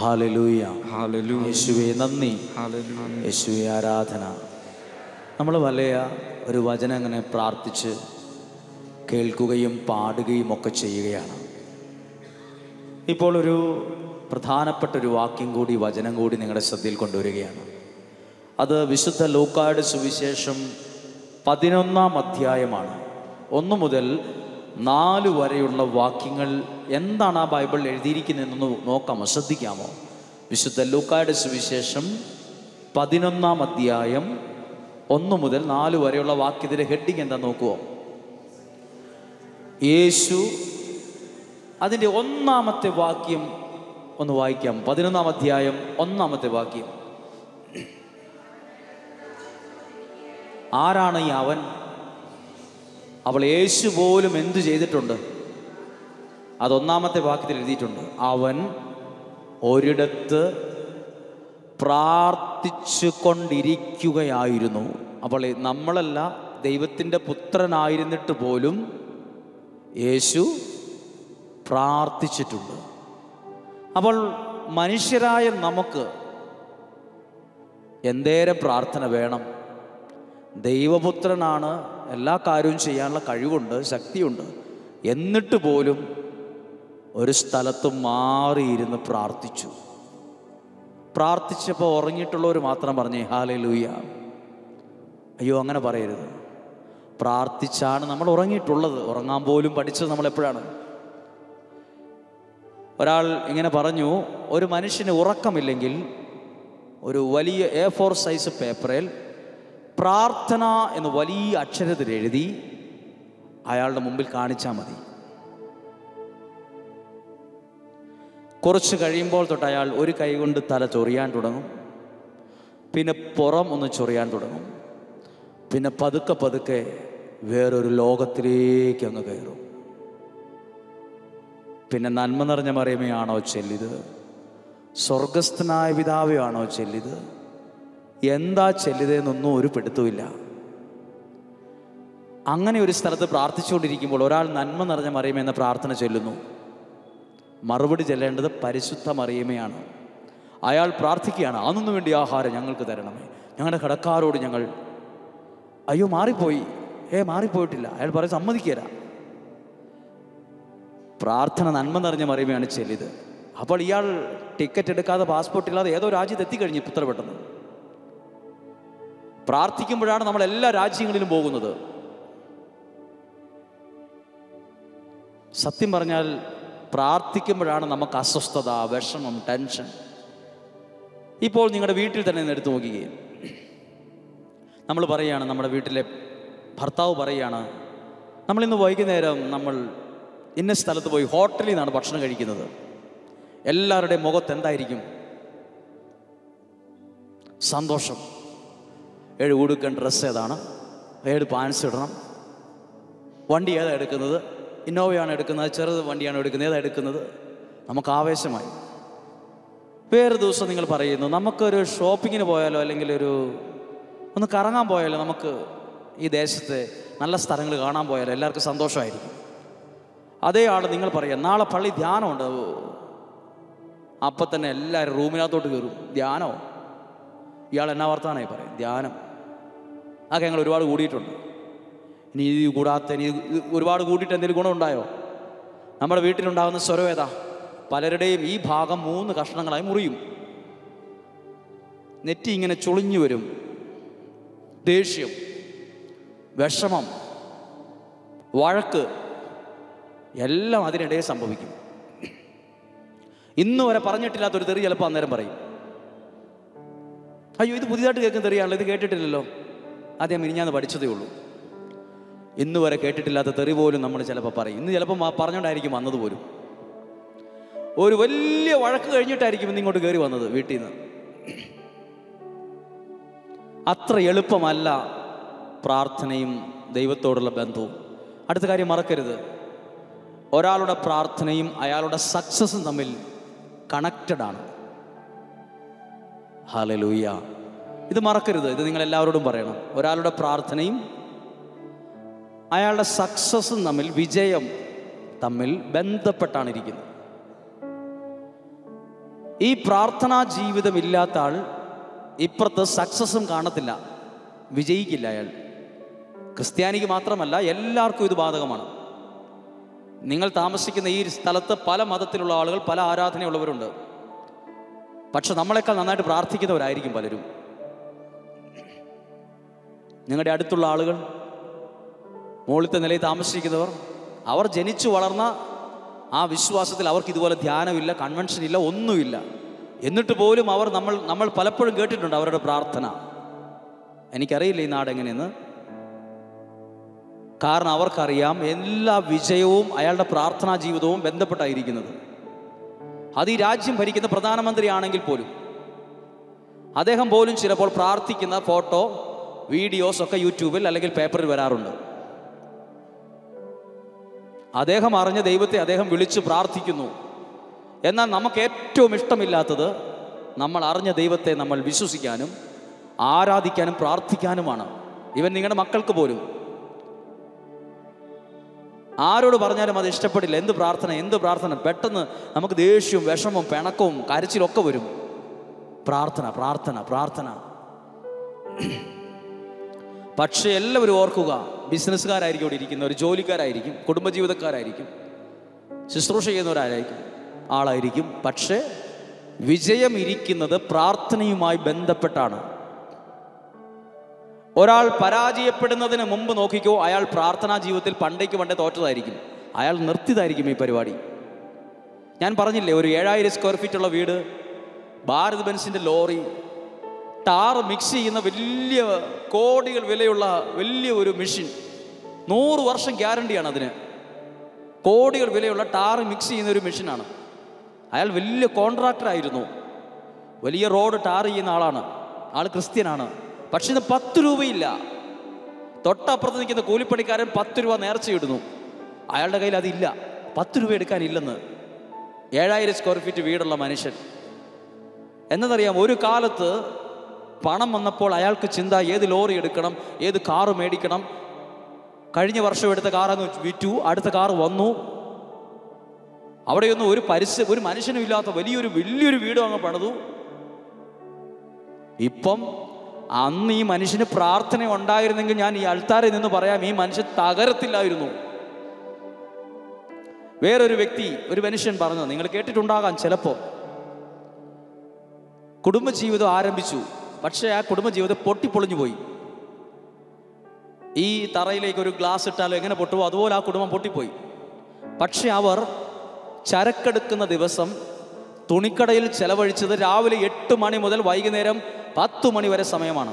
Hallelujah Hallelujah. യേശുവെ നന്ദി Hallelujah. യേശുവെ ആരാധന നമ്മൾ വലിയ ഒരു വചനം അങ്ങനെ പ്രാർത്ഥിച്ച് കേൾക്കുകയും പാടുകയും ഒക്കെ ചെയ്യുകയാണ് ഇപ്പോൾ ഒരു പ്രധാനപ്പെട്ട ഒരു വാക്യം കൂടി വചനം കൂടി നിങ്ങളുടെ ശ്രദ്ധയിൽ കൊണ്ടുവരികയാണ് അത് വിശുദ്ധ ലൂക്കായുടെ സുവിശേഷം പതിനൊന്നാം അധ്യായമാണ് ഒന്ന് മുതൽ നാല് വരെയുള്ള വാക്യങ്ങൾ എന്താണ് ആ ബൈബിളിൽ എഴുതിയിരിക്കുന്നതെന്നൊന്ന് നോക്കാമോ ശ്രദ്ധിക്കാമോ വിശുദ്ധ ലൂക്കായുടെ സുവിശേഷം പതിനൊന്നാം അധ്യായം ഒന്ന് മുതൽ നാല് വരെയുള്ള വാക്യത്തിൻ്റെ ഹെഡിങ് എന്താ നോക്കുമോ യേശു അതിൻ്റെ ഒന്നാമത്തെ വാക്യം ഒന്ന് വായിക്കാം പതിനൊന്നാം അധ്യായം ഒന്നാമത്തെ വാക്യം ആരാണ് ഈ അവൻ അവൾ യേശു പോലും എന്തു ചെയ്തിട്ടുണ്ട് അതൊന്നാമത്തെ വാക്യത്തിൽ എഴുതിയിട്ടുണ്ട് അവൻ ഒരിടത്ത് പ്രാർത്ഥിച്ചു കൊണ്ടിരിക്കുകയായിരുന്നു അപ്പോൾ നമ്മളല്ല ദൈവത്തിൻ്റെ പുത്രനായിരുന്നിട്ട് പോലും യേശു പ്രാർത്ഥിച്ചിട്ടുണ്ട് അപ്പോൾ മനുഷ്യരായ നമുക്ക് എന്തേരം പ്രാർത്ഥന വേണം ദൈവപുത്രനാണ് എല്ലാ കാര്യവും ചെയ്യാനുള്ള കഴിവുണ്ട് ശക്തിയുണ്ട് എന്നിട്ട് പോലും ഒരു സ്ഥലത്ത് മാറിയിരുന്ന് പ്രാർത്ഥിച്ചു പ്രാർത്ഥിച്ചപ്പോൾ ഉറങ്ങിയിട്ടുള്ളവർ മാത്രം പറഞ്ഞേ ഹാലേ ലൂയ അയ്യോ അങ്ങനെ പറയരുത് പ്രാർത്ഥിച്ചാണ് നമ്മൾ ഉറങ്ങിയിട്ടുള്ളത് ഉറങ്ങാൻ പോലും പഠിച്ചത് നമ്മൾ എപ്പോഴാണ് ഒരാൾ ഇങ്ങനെ പറഞ്ഞു ഒരു മനുഷ്യന് ഉറക്കമില്ലെങ്കിൽ ഒരു വലിയ എ ഫോർ സൈസ് പേപ്പറിൽ പ്രാർത്ഥന എന്ന് വലിയ അക്ഷരത്തിൽ എഴുതി അയാളുടെ മുമ്പിൽ കാണിച്ചാൽ മതി കുറച്ച് കഴിയുമ്പോൾ തൊട്ട് അയാൾ ഒരു കൈ കൊണ്ട് തല ചൊറിയാൻ തുടങ്ങും പിന്നെ പുറം ഒന്ന് ചൊറിയാൻ തുടങ്ങും പിന്നെ പതുക്കെ പതുക്കെ വേറൊരു ലോകത്തിലേക്ക് അങ്ങ് കയറും പിന്നെ നന്മ നിറഞ്ഞ മറിയമയാണോ ചെല്ലിത് സ്വർഗസ്ഥനായ പിതാവയാണോ ചെല്ലിത് എന്താ ചെല്ലിതെന്നൊന്നും ഒരു പിടുത്തമില്ല അങ്ങനെ ഒരു സ്ഥലത്ത് പ്രാർത്ഥിച്ചുകൊണ്ടിരിക്കുമ്പോൾ ഒരാൾ നന്മ നിറഞ്ഞ മറിയമേ എന്ന പ്രാർത്ഥന ചൊല്ലുന്നു മറുപടി ചെല്ലേണ്ടത് പരിശുദ്ധ മറിയമയാണ് അയാൾ പ്രാർത്ഥിക്കുകയാണ് അതൊന്നും വേണ്ടി ആഹാരം ഞങ്ങൾക്ക് തരണമേ ഞങ്ങളുടെ കടക്കാരോട് ഞങ്ങൾ അയ്യോ മാറിപ്പോയി ഏ മാറിപ്പോയിട്ടില്ല അയാൾ പറയും സമ്മതിക്കുകയില്ല പ്രാർത്ഥന നന്മ നിറഞ്ഞ മറിയുകയാണ് ചെല്ലിത് അപ്പോൾ ഇയാൾ ടിക്കറ്റ് എടുക്കാതെ പാസ്പോർട്ട് ഇല്ലാതെ ഏതോ രാജ്യത്ത് എത്തിക്കഴിഞ്ഞു ഇത്ര പെട്ടെന്ന് പ്രാർത്ഥിക്കുമ്പോഴാണ് നമ്മൾ എല്ലാ രാജ്യങ്ങളിലും പോകുന്നത് സത്യം പറഞ്ഞാൽ പ്രാർത്ഥിക്കുമ്പോഴാണ് നമുക്ക് അസ്വസ്ഥത വിഷമം ടെൻഷൻ ഇപ്പോൾ നിങ്ങളുടെ വീട്ടിൽ തന്നെ ഒന്ന് എടുത്തു നോക്കുകയും നമ്മൾ പറയുകയാണ് നമ്മുടെ വീട്ടിലെ ഭർത്താവ് പറയുകയാണ് നമ്മളിന്ന് വൈകുന്നേരം നമ്മൾ ഇന്ന സ്ഥലത്ത് പോയി ഹോട്ടലിൽ നിന്നാണ് ഭക്ഷണം കഴിക്കുന്നത് എല്ലാവരുടെയും മുഖത്ത് എന്തായിരിക്കും സന്തോഷം ഏഴ് ഉടുക്കൻ ഡ്രസ്സ് ഏതാണ് ഏഴ് പാൻസ് ഇടണം വണ്ടി ഏതാ എടുക്കുന്നത് ഇന്നോവയാണ് എടുക്കുന്നത് ചെറുത് വണ്ടിയാണ് എടുക്കുന്നത് ഏതാ എടുക്കുന്നത് നമുക്ക് ആവേശമായി വേറെ ദിവസം നിങ്ങൾ പറയുന്നു നമുക്കൊരു ഷോപ്പിങ്ങിന് പോയാലോ അല്ലെങ്കിൽ ഒരു ഒന്ന് കറങ്ങാൻ പോയാലോ നമുക്ക് ഈ ദേശത്തെ നല്ല സ്ഥലങ്ങൾ കാണാൻ പോയാലോ എല്ലാവർക്കും സന്തോഷമായിരിക്കും അതേ ആൾ നിങ്ങൾ പറയാം നാളെ പള്ളി ധ്യാനമുണ്ട് അപ്പം തന്നെ എല്ലാവരും റൂമിനകത്തോട്ട് കയറും ധ്യാനമോ ഇയാൾ എന്നാ വർത്താനായി പറയും ധ്യാനം അതൊക്കെ ഞങ്ങൾ ഒരുപാട് കൂടിയിട്ടുണ്ട് ഇനി ഇത് കൂടാത്ത ഇനി ഇത് ഒരുപാട് കൂട്ടിയിട്ട് എന്തെങ്കിലും ഗുണമുണ്ടായോ നമ്മുടെ വീട്ടിലുണ്ടാകുന്ന സ്വരം ഏതാ പലരുടെയും ഈ ഭാഗം മൂന്ന് കഷ്ണങ്ങളായി മുറിയും നെറ്റി ഇങ്ങനെ ചുളിഞ്ഞു വരും ദേഷ്യം വിഷമം വഴക്ക് എല്ലാം അതിനിടയിൽ സംഭവിക്കും ഇന്ന് വരെ പറഞ്ഞിട്ടില്ലാത്തൊരു തെറി ചിലപ്പോൾ അന്നേരം പറയും അയ്യോ ഇത് പുതിയതായിട്ട് കേൾക്കുന്ന തെറിയാണല്ലോ ഇത് കേട്ടിട്ടില്ലല്ലോ ആദ്യം മിനിഞ്ഞാന്ന് പഠിച്ചതേ ഉള്ളൂ ഇന്ന് വരെ കേട്ടിട്ടില്ലാത്ത തെറി പോലും നമ്മൾ ചിലപ്പോൾ പറയും ഇന്ന് ചിലപ്പോൾ മ- പറഞ്ഞുകൊണ്ടായിരിക്കും വന്നത് പോലും ഒരു വലിയ വഴക്ക് കഴിഞ്ഞിട്ടായിരിക്കും ഇന്ന് ഇങ്ങോട്ട് കയറി വന്നത് വീട്ടിൽ നിന്ന് അത്ര എളുപ്പമല്ല പ്രാർത്ഥനയും ദൈവത്തോടുള്ള ബന്ധവും അടുത്ത കാര്യം മറക്കരുത് ഒരാളുടെ പ്രാർത്ഥനയും അയാളുടെ സക്സസും തമ്മിൽ കണക്റ്റഡ് ആണ് ഹാലലൂയ ഇത് മറക്കരുത് ഇത് നിങ്ങൾ എല്ലാവരോടും പറയണം ഒരാളുടെ പ്രാർത്ഥനയും അയാളുടെ സക്സസും തമ്മിൽ വിജയം തമ്മിൽ ബന്ധപ്പെട്ടാണ് ഇരിക്കുന്നത് ഈ പ്രാർത്ഥനാ ജീവിതം ഇല്ലാത്ത ആൾ ഇപ്പുറത്ത് സക്സസും കാണത്തില്ല വിജയിക്കില്ല അയാൾ ക്രിസ്ത്യാനിക്ക് മാത്രമല്ല എല്ലാവർക്കും ഇത് ബാധകമാണ് നിങ്ങൾ താമസിക്കുന്ന ഈ സ്ഥലത്ത് പല മതത്തിലുള്ള ആളുകൾ പല ആരാധനയുള്ളവരുണ്ട് പക്ഷെ നമ്മളെക്കാൾ നന്നായിട്ട് പ്രാർത്ഥിക്കുന്നവരായിരിക്കും പലരും നിങ്ങളുടെ അടുത്തുള്ള ആളുകൾ മുകളിലത്തെ നിലയിൽ താമസിക്കുന്നവർ അവർ ജനിച്ചു വളർന്ന ആ വിശ്വാസത്തിൽ അവർക്ക് ഇതുപോലെ ധ്യാനമില്ല കൺവെൻഷൻ ഇല്ല ഒന്നുമില്ല എന്നിട്ട് പോലും അവർ നമ്മൾ നമ്മൾ പലപ്പോഴും കേട്ടിട്ടുണ്ട് അവരുടെ പ്രാർത്ഥന എനിക്കറിയില്ല ഈ നാട് എങ്ങനെയെന്ന് കാരണം അവർക്കറിയാം എല്ലാ വിജയവും അയാളുടെ പ്രാർത്ഥനാ ജീവിതവും ബന്ധപ്പെട്ടായിരിക്കുന്നത് അത് ഈ രാജ്യം ഭരിക്കുന്ന പ്രധാനമന്ത്രിയാണെങ്കിൽ പോലും അദ്ദേഹം പോലും ചിലപ്പോൾ പ്രാർത്ഥിക്കുന്ന ഫോട്ടോ വീഡിയോസ് ഒക്കെ യൂട്യൂബിൽ അല്ലെങ്കിൽ പേപ്പറിൽ വരാറുണ്ട് അദ്ദേഹം അറിഞ്ഞ ദൈവത്തെ അദ്ദേഹം വിളിച്ച് പ്രാർത്ഥിക്കുന്നു എന്നാൽ നമുക്ക് ഏറ്റവും ഇഷ്ടമില്ലാത്തത് നമ്മൾ അറിഞ്ഞ ദൈവത്തെ നമ്മൾ വിശ്വസിക്കാനും ആരാധിക്കാനും പ്രാർത്ഥിക്കാനുമാണ് ഇവൻ നിങ്ങളുടെ മക്കൾക്ക് പോലും ആരോട് പറഞ്ഞാലും അത് ഇഷ്ടപ്പെടില്ല എന്ത് പ്രാർത്ഥന എന്ത് പ്രാർത്ഥന പെട്ടെന്ന് നമുക്ക് ദേഷ്യവും വിഷമവും പിണക്കവും കരച്ചിലൊക്കെ വരും പ്രാർത്ഥന പ്രാർത്ഥന പ്രാർത്ഥന പക്ഷേ എല്ലാവരും ഓർക്കുക ബിസിനസ്സുകാരായിരിക്കും ഇവിടെ ഇരിക്കുന്നവർ ജോലിക്കാരായിരിക്കും കുടുംബജീവിതക്കാരായിരിക്കും ശുശ്രൂഷ ചെയ്യുന്നവരായിരിക്കും ആളായിരിക്കും പക്ഷേ വിജയം ഇരിക്കുന്നത് പ്രാർത്ഥനയുമായി ബന്ധപ്പെട്ടാണ് ഒരാൾ പരാജയപ്പെടുന്നതിന് മുമ്പ് നോക്കിക്കോ അയാൾ പ്രാർത്ഥനാ ജീവിതത്തിൽ പണ്ടേക്ക് പണ്ടേ തോറ്റതായിരിക്കും അയാൾ നിർത്തിയതായിരിക്കും ഈ പരിപാടി ഞാൻ പറഞ്ഞില്ലേ ഒരു ഏഴായിരം സ്ക്വയർ ഫീറ്റ് ഉള്ള വീട് ഭാരത് ബെൻസിന്റെ ലോറി ടാർ മിക്സ് ചെയ്യുന്ന വലിയ കോടികൾ വിലയുള്ള വലിയ ഒരു മെഷീൻ നൂറ് വർഷം ഗ്യാരണ്ടിയാണ് അതിന് കോടികൾ വിലയുള്ള ടാർ മിക്സ് ചെയ്യുന്ന ഒരു മെഷീനാണ് അയാൾ വലിയ കോൺട്രാക്ടർ ആയിരുന്നു വലിയ റോഡ് ടാർ ചെയ്യുന്ന ആളാണ് ആൾ ക്രിസ്ത്യനാണ് പക്ഷെ ഇന്ന് പത്ത് രൂപയില്ല തൊട്ടപ്പുറത്ത് നിൽക്കുന്ന കൂലിപ്പണിക്കാരൻ പത്ത് രൂപ നേർച്ചയിടുന്നു അയാളുടെ കയ്യിൽ അതില്ല പത്ത് രൂപ എടുക്കാനില്ലെന്ന് ഏഴായിരം സ്ക്വയർ ഫീറ്റ് വീടുള്ള മനുഷ്യൻ എന്നതറിയാം ഒരു കാലത്ത് പണം വന്നപ്പോൾ അയാൾക്ക് ചിന്ത ഏത് ലോറി എടുക്കണം ഏത് കാറ് മേടിക്കണം കഴിഞ്ഞ വർഷം എടുത്ത കാർ അങ്ങ് വിറ്റു അടുത്ത കാർ വന്നു അവിടെയൊന്നും ഒരു പരിസ്ഥ ഒരു മനുഷ്യനും ഇല്ലാത്ത വലിയൊരു വലിയൊരു വീടും അങ്ങ് പണിതു ഇപ്പം അന്ന് ഈ മനുഷ്യന് പ്രാർത്ഥന ഉണ്ടായിരുന്നെങ്കിൽ ഞാൻ ഈ അൾത്താരിൽ നിന്ന് പറയാം ഈ മനുഷ്യൻ തകരത്തില്ലായിരുന്നു വേറൊരു വ്യക്തി ഒരു മനുഷ്യൻ പറഞ്ഞു നിങ്ങൾ കേട്ടിട്ടുണ്ടാകാം ചിലപ്പോൾ കുടുംബജീവിതം ആരംഭിച്ചു പക്ഷേ ആ കുടുംബജീവിതം പൊട്ടിപ്പൊളിഞ്ഞു പോയി ഈ തറയിലേക്ക് ഒരു ഗ്ലാസ് ഇട്ടാലോ എങ്ങനെ പൊട്ടുമോ അതുപോലെ ആ കുടുംബം പൊട്ടിപ്പോയി പക്ഷെ അവർ ചരക്കെടുക്കുന്ന ദിവസം തുണിക്കടയിൽ ചെലവഴിച്ചത് രാവിലെ എട്ട് മണി മുതൽ വൈകുന്നേരം പത്ത് മണി വരെ സമയമാണ്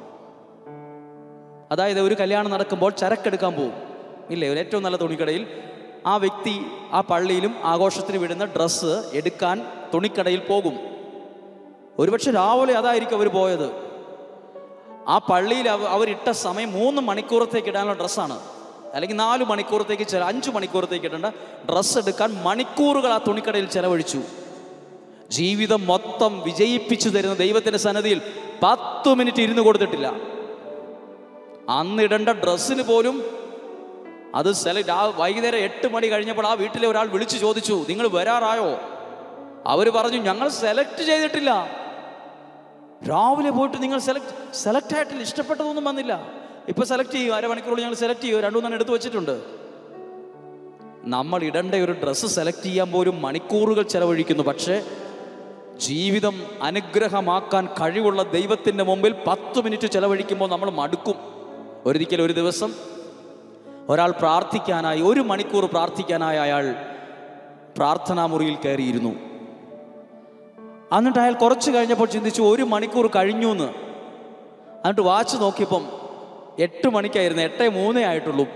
അതായത് ഒരു കല്യാണം നടക്കുമ്പോൾ ചരക്കെടുക്കാൻ പോകും ഇല്ലേ ഒരു ഏറ്റവും നല്ല തുണിക്കടയിൽ ആ വ്യക്തി ആ പള്ളിയിലും ആഘോഷത്തിന് വിടുന്ന ഡ്രസ്സ് എടുക്കാൻ തുണിക്കടയിൽ പോകും ഒരുപക്ഷെ രാവിലെ അതായിരിക്കും അവർ പോയത് ആ പള്ളിയിൽ അവ- അവരിട്ട സമയം മൂന്ന് മണിക്കൂറത്തേക്ക് ഇടാനുള്ള ഡ്രസ്സാണ് അല്ലെങ്കിൽ നാല് മണിക്കൂറത്തേക്ക് ചില അഞ്ച് മണിക്കൂറത്തേക്ക് ഇടേണ്ട ഡ്രസ്സ് എടുക്കാൻ മണിക്കൂറുകൾ ആ തുണിക്കടയിൽ ചെലവഴിച്ചു ജീവിതം മൊത്തം വിജയിപ്പിച്ചു തരുന്ന ദൈവത്തിന്റെ സന്നദ്ധിയിൽ പത്ത് മിനിറ്റ് ഇരുന്ന് കൊടുത്തിട്ടില്ല അന്ന് ഇടേണ്ട ഡ്രസ്സിന് പോലും അത് സെലക്ട് ആ വൈകുന്നേരം എട്ട് മണി കഴിഞ്ഞപ്പോൾ ആ വീട്ടിലെ ഒരാൾ വിളിച്ചു ചോദിച്ചു നിങ്ങൾ വരാറായോ അവർ പറഞ്ഞു ഞങ്ങൾ സെലക്ട് ചെയ്തിട്ടില്ല രാവിലെ പോയിട്ട് നിങ്ങൾ സെലക്ട് സെലക്ട് ആയിട്ടില്ല ഇഷ്ടപ്പെട്ടതൊന്നും വന്നില്ല ഇപ്പൊ സെലക്ട് ചെയ്യും അരമണിക്കൂറിൽ ഞങ്ങൾ സെലക്ട് ചെയ്യും രണ്ടു മൂന്നെണ്ണം എടുത്തു വെച്ചിട്ടുണ്ട് നമ്മൾ ഇടേണ്ട ഒരു ഡ്രസ്സ് സെലക്ട് ചെയ്യാൻ പോലും മണിക്കൂറുകൾ ചെലവഴിക്കുന്നു പക്ഷേ ജീവിതം അനുഗ്രഹമാക്കാൻ കഴിവുള്ള ദൈവത്തിൻ്റെ മുമ്പിൽ പത്ത് മിനിറ്റ് ചെലവഴിക്കുമ്പോൾ നമ്മൾ മടുക്കും ഒരിക്കൽ ഒരു ദിവസം ഒരാൾ പ്രാർത്ഥിക്കാനായി ഒരു മണിക്കൂർ പ്രാർത്ഥിക്കാനായി അയാൾ പ്രാർത്ഥനാ മുറിയിൽ കയറിയിരുന്നു എന്നിട്ട് അയാൾ കുറച്ച് കഴിഞ്ഞപ്പോൾ ചിന്തിച്ചു ഒരു മണിക്കൂർ കഴിഞ്ഞു എന്ന് എന്നിട്ട് വാച്ച് നോക്കിയപ്പം എട്ട് മണിക്കായിരുന്നു എട്ടേ മൂന്നേ ആയിട്ടുള്ളൂ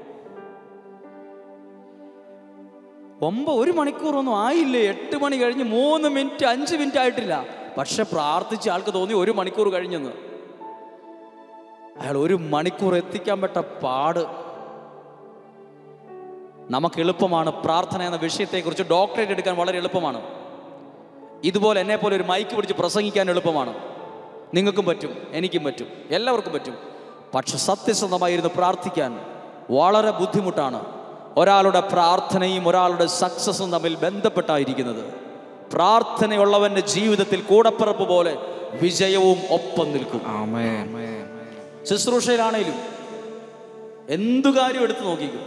ഒമ്പത് ഒരു മണിക്കൂറൊന്നും ആയില്ലേ എട്ട് മണി കഴിഞ്ഞ് മൂന്ന് മിനിറ്റ് അഞ്ച് മിനിറ്റ് ആയിട്ടില്ല പക്ഷെ പ്രാർത്ഥിച്ച ആൾക്ക് തോന്നി ഒരു മണിക്കൂർ കഴിഞ്ഞെന്ന് അയാൾ ഒരു മണിക്കൂർ എത്തിക്കാൻ പറ്റ പാട് നമുക്ക് എളുപ്പമാണ് പ്രാർത്ഥന എന്ന വിഷയത്തെക്കുറിച്ച് ഡോക്ടറേറ്റ് എടുക്കാൻ വളരെ എളുപ്പമാണ് ഇതുപോലെ എന്നെ പോലെ ഒരു മൈക്ക് പിടിച്ച് പ്രസംഗിക്കാൻ എളുപ്പമാണ് നിങ്ങൾക്കും പറ്റും എനിക്കും പറ്റും എല്ലാവർക്കും പറ്റും പക്ഷെ സത്യസന്ധമായിരുന്നു പ്രാർത്ഥിക്കാൻ വളരെ ബുദ്ധിമുട്ടാണ് ഒരാളുടെ പ്രാർത്ഥനയും ഒരാളുടെ സക്സസും തമ്മിൽ ബന്ധപ്പെട്ടായിരിക്കുന്നത് പ്രാർത്ഥനയുള്ളവന്റെ ജീവിതത്തിൽ കൂടപ്പിറപ്പ് പോലെ വിജയവും ഒപ്പം നിൽക്കും ആമേൻ ശുശ്രൂഷയിലാണേലും എന്തു കാര്യം എടുത്തു നോക്കിക്കും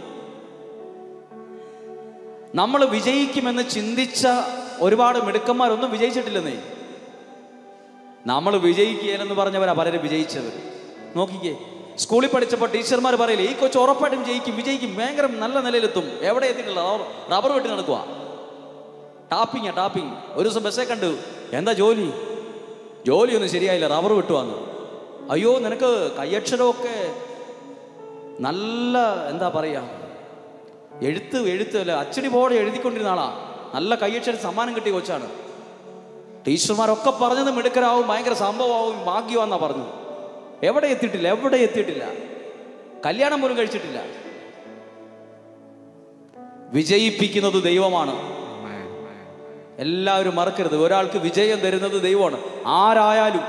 നമ്മൾ വിജയിക്കുമെന്ന് ചിന്തിച്ച ഒരുപാട് മിടുക്കന്മാരൊന്നും വിജയിച്ചിട്ടില്ലെന്നേ നമ്മൾ വിജയിക്കുകയെന്ന് പറഞ്ഞവരാ പലരും വിജയിച്ചത് നോക്കിക്കേ സ്കൂളിൽ പഠിച്ചപ്പോൾ ടീച്ചർമാർ പറയില്ലേ ഈ കൊച്ചു ഉറപ്പായിട്ടും ജയിക്കും വിജയിക്കും ഭയങ്കര നല്ല നിലയിലെത്തും എവിടെ എത്തിയിട്ടില്ല റബ്ബർ- റബ്ബർ വെട്ടി നടക്കുക ടാപ്പിങ്ങാ ടാപ്പിംഗ് ഒരു ദിവസം ബസ്സേ കണ്ടു എന്താ ജോലി ജോലിയൊന്നും ശരിയായില്ല റബ്ബർ വെട്ടുവാന്ന് അയ്യോ നിനക്ക് കയ്യക്ഷരമൊക്കെ നല്ല എന്താ പറയാ എഴുത്ത് എഴുത്ത് അല്ല അച്ചടി ബോർഡ് എഴുതിക്കൊണ്ടിരുന്ന ആളാ നല്ല കയ്യക്ഷരം സമ്മാനം കിട്ടിയ കൊച്ചാണ് ടീച്ചർമാരൊക്കെ പറഞ്ഞത് മിടുക്കരാവും ഭയങ്കര സംഭവമാവും ഭാഗ്യമാന്നാ പറഞ്ഞു എവിടെ എത്തിയിട്ടില്ല എവിടെ എത്തിയിട്ടില്ല കല്യാണം പോലും കഴിച്ചിട്ടില്ല വിജയിപ്പിക്കുന്നത് ദൈവമാണ് ആമേൻ എല്ലാവരും മറക്കരുത് ഒരാൾക്ക് വിജയം തരുന്നത് ദൈവമാണ് ആരായാലും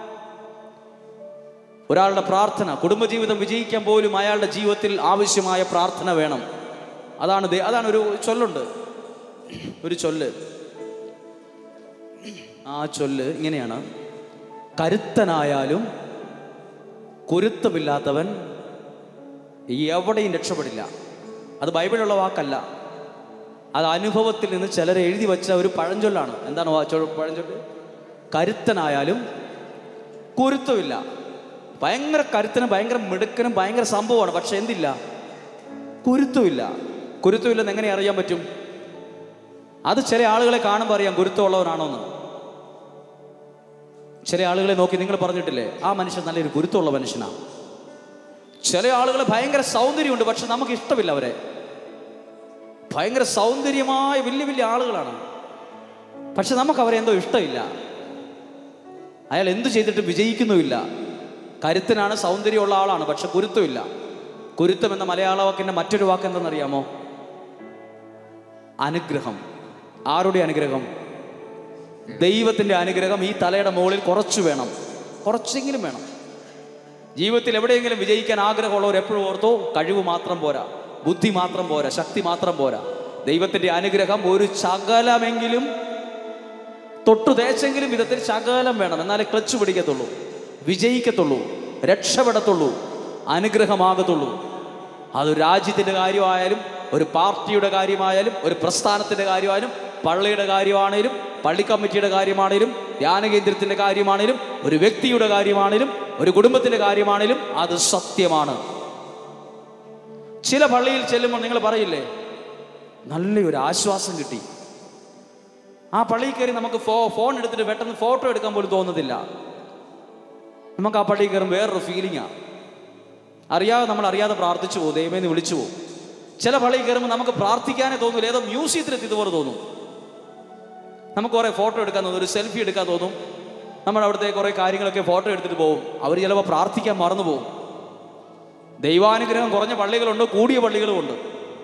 ഒരാളുടെ പ്രാർത്ഥന കുടുംബജീവിതം വിജയിക്കാൻ പോലും അയാളുടെ ജീവിതത്തിൽ ആവശ്യമായ പ്രാർത്ഥന വേണം അതാണ് ദൈ- അതാണ് ഒരു ചൊല്ലുണ്ട് ഒരു ചൊല്ല് ആ ചൊല്ല് ഇങ്ങനെയാണ് കരുത്തനായാലും കുരുത്തമില്ലാത്തവൻ എവിടെയും രക്ഷപ്പെടില്ല അത് ബൈബിളിലുള്ള വാക്കല്ല അത് അനുഭവത്തിൽ നിന്ന് ചിലർ എഴുതി വെച്ച ഒരു പഴഞ്ചൊല്ലാണ് എന്താണ് വാ- ചൊ- പഴഞ്ചൊല്ല് കരുത്തനായാലും കുരുത്തമില്ല ഭയങ്കര കരുത്തനും ഭയങ്കര മിടുക്കനും ഭയങ്കര സംഭവമാണ് പക്ഷെ എന്തില്ല കുരുത്തമില്ല കുരുത്തമില്ലെന്ന് എങ്ങനെ അറിയാൻ പറ്റും അത് ചില ആളുകളെ കാണുമ്പോൾ അറിയാം ഗുരുത്വമുള്ളവനാണോ എന്ന് ചില ആളുകളെ നോക്കി നിങ്ങൾ പറഞ്ഞിട്ടില്ലേ ആ മനുഷ്യൻ നല്ലൊരു ഗുരുത്വമുള്ള മനുഷ്യനാണ് ചില ആളുകൾ ഭയങ്കര സൗന്ദര്യമുണ്ട് പക്ഷെ നമുക്ക് ഇഷ്ടമില്ല അവരെ ഭയങ്കര സൗന്ദര്യമായ വലിയ വലിയ ആളുകളാണ് പക്ഷെ നമുക്ക് അവരെ എന്തോ ഇഷ്ടമില്ല അയാൾ എന്തു ചെയ്തിട്ട് വിജയിക്കുന്നുമില്ല കരുത്തനാണ് സൗന്ദര്യമുള്ള ആളാണ് പക്ഷെ കുരുത്തമില്ല കുരുത്തം എന്ന മലയാള വാക്കിന്റെ മറ്റൊരു വാക്ക് എന്തെന്നറിയാമോ അനുഗ്രഹം ആരുടെ അനുഗ്രഹം ദൈവത്തിന്റെ അനുഗ്രഹം ഈ തലയുടെ മുകളിൽ കുറച്ച് വേണം കുറച്ചെങ്കിലും വേണം ജീവിതത്തിൽ എവിടെയെങ്കിലും വിജയിക്കാൻ ആഗ്രഹമുള്ളവർ എപ്പോഴും ഓർത്തോ കഴിവ് മാത്രം പോരാ ബുദ്ധി മാത്രം പോരാ ശക്തി മാത്രം പോരാ ദൈവത്തിന്റെ അനുഗ്രഹം ഒരു ശകലമെങ്കിലും തൊട്ടു തേച്ചെങ്കിലും വിധത്തിൽ ശകലം വേണം എന്നാലേ ക്ലച്ച് പിടിക്കത്തുള്ളൂ വിജയിക്കത്തുള്ളൂ രക്ഷപ്പെടത്തുള്ളൂ അനുഗ്രഹമാകത്തുള്ളൂ അത് രാജ്യത്തിൻ്റെ കാര്യമായാലും ഒരു പാർട്ടിയുടെ കാര്യമായാലും ഒരു പ്രസ്ഥാനത്തിൻ്റെ കാര്യമായാലും പള്ളിയുടെ കാര്യമാണേലും പള്ളി കമ്മിറ്റിയുടെ കാര്യമാണേലും ധ്യാന കേന്ദ്രത്തിൻ്റെ കാര്യമാണേലും ഒരു വ്യക്തിയുടെ കാര്യമാണേലും ഒരു കുടുംബത്തിൻ്റെ കാര്യമാണേലും അത് സത്യമാണ് ചില പള്ളിയിൽ ചെല്ലുമ്പോൾ നിങ്ങൾ പറയില്ലേ നല്ലൊരു ആശ്വാസം കിട്ടി ആ പള്ളിയിൽ കയറി നമുക്ക് ഫോ ഫോൺ എടുത്തിട്ട് പെട്ടെന്ന് ഫോട്ടോ എടുക്കാൻ പോലും തോന്നുന്നില്ല നമുക്ക് ആ പള്ളിയിൽ കയറും വേറൊരു ഫീലിംഗാണ് അറിയാതെ നമ്മൾ അറിയാതെ പ്രാർത്ഥിച്ചു പോകും ദൈവമേന്ന് വിളിച്ചു പോകും ചില പള്ളിയിൽ കയറുമ്പോൾ നമുക്ക് പ്രാർത്ഥിക്കാനേ തോന്നില്ല ഏതോ മ്യൂസിയത്തിൽ ഇതുപോലെ തോന്നും നമുക്ക് കുറേ ഫോട്ടോ എടുക്കാൻ തോന്നും ഒരു സെൽഫി എടുക്കാൻ തോന്നും നമ്മൾ അവിടുത്തെ കുറേ കാര്യങ്ങളൊക്കെ ഫോട്ടോ എടുത്തിട്ട് പോകും അവർ ചിലപ്പോൾ പ്രാർത്ഥിക്കാൻ മറന്നു പോകും ദൈവാനുഗ്രഹം കുറഞ്ഞ പള്ളികളുണ്ട് കൂടിയ പള്ളികളുമുണ്ട്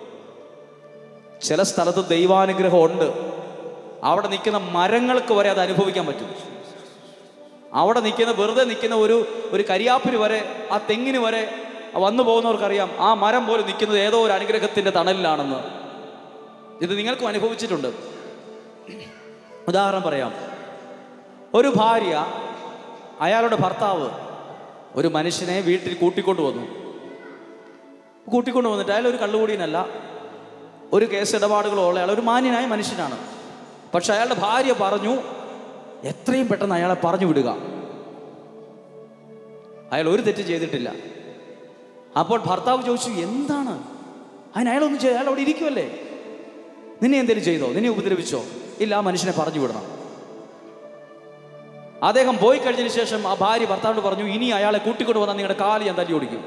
ചില സ്ഥലത്ത് ദൈവാനുഗ്രഹം ഉണ്ട് അവിടെ നിൽക്കുന്ന മരങ്ങൾക്ക് വരെ അത് അനുഭവിക്കാൻ പറ്റും അവിടെ നിൽക്കുന്ന വെറുതെ നിൽക്കുന്ന ഒരു ഒരു കരിയാപ്പിന് വരെ ആ തെങ്ങിന് വരെ വന്നു പോകുന്നവർക്കറിയാം ആ മരം പോലും നിൽക്കുന്നത് ഏതോ ഒരു അനുഗ്രഹത്തിന്റെ തണലിലാണെന്ന് ഇത് നിങ്ങൾക്കും അനുഭവിച്ചിട്ടുണ്ട് ഉദാഹരണം പറയാം ഒരു ഭാര്യ അയാളുടെ ഭർത്താവ് ഒരു മനുഷ്യനെ വീട്ടിൽ കൂട്ടിക്കൊണ്ടു വന്നു കൂട്ടിക്കൊണ്ടു വന്നിട്ട് അയാൾ ഒരു കള്ളുകൂടിയനല്ല ഒരു കേസ് ഇടപാടുകളോ ഉള്ള അയാൾ ഒരു മാന്യനായ മനുഷ്യനാണ് പക്ഷെ അയാളുടെ ഭാര്യ പറഞ്ഞു എത്രയും പെട്ടെന്ന് അയാളെ പറഞ്ഞു വിടുക അയാൾ ഒരു തെറ്റ് ചെയ്തിട്ടില്ല അപ്പോൾ ഭർത്താവ് ചോദിച്ചു എന്താണ് അതിന് അയാളൊന്നും ചെയ്ത് അയാൾ അവിടെ ഇരിക്കുമല്ലേ നിന്നെ എന്തെങ്കിലും ചെയ്തോ നിന്നെ ഉപദ്രവിച്ചോ ഇല്ല ആ മനുഷ്യനെ പറഞ്ഞു വിടണം അദ്ദേഹം പോയി കഴിഞ്ഞതിന് ശേഷം ആ ഭാര്യ ഭർത്താവിനോട് പറഞ്ഞു ഇനി അയാളെ കൂട്ടിക്കൊണ്ട് വന്നാൽ നിങ്ങളുടെ കാല് ഞാൻ തല്ലി ഓടിക്കും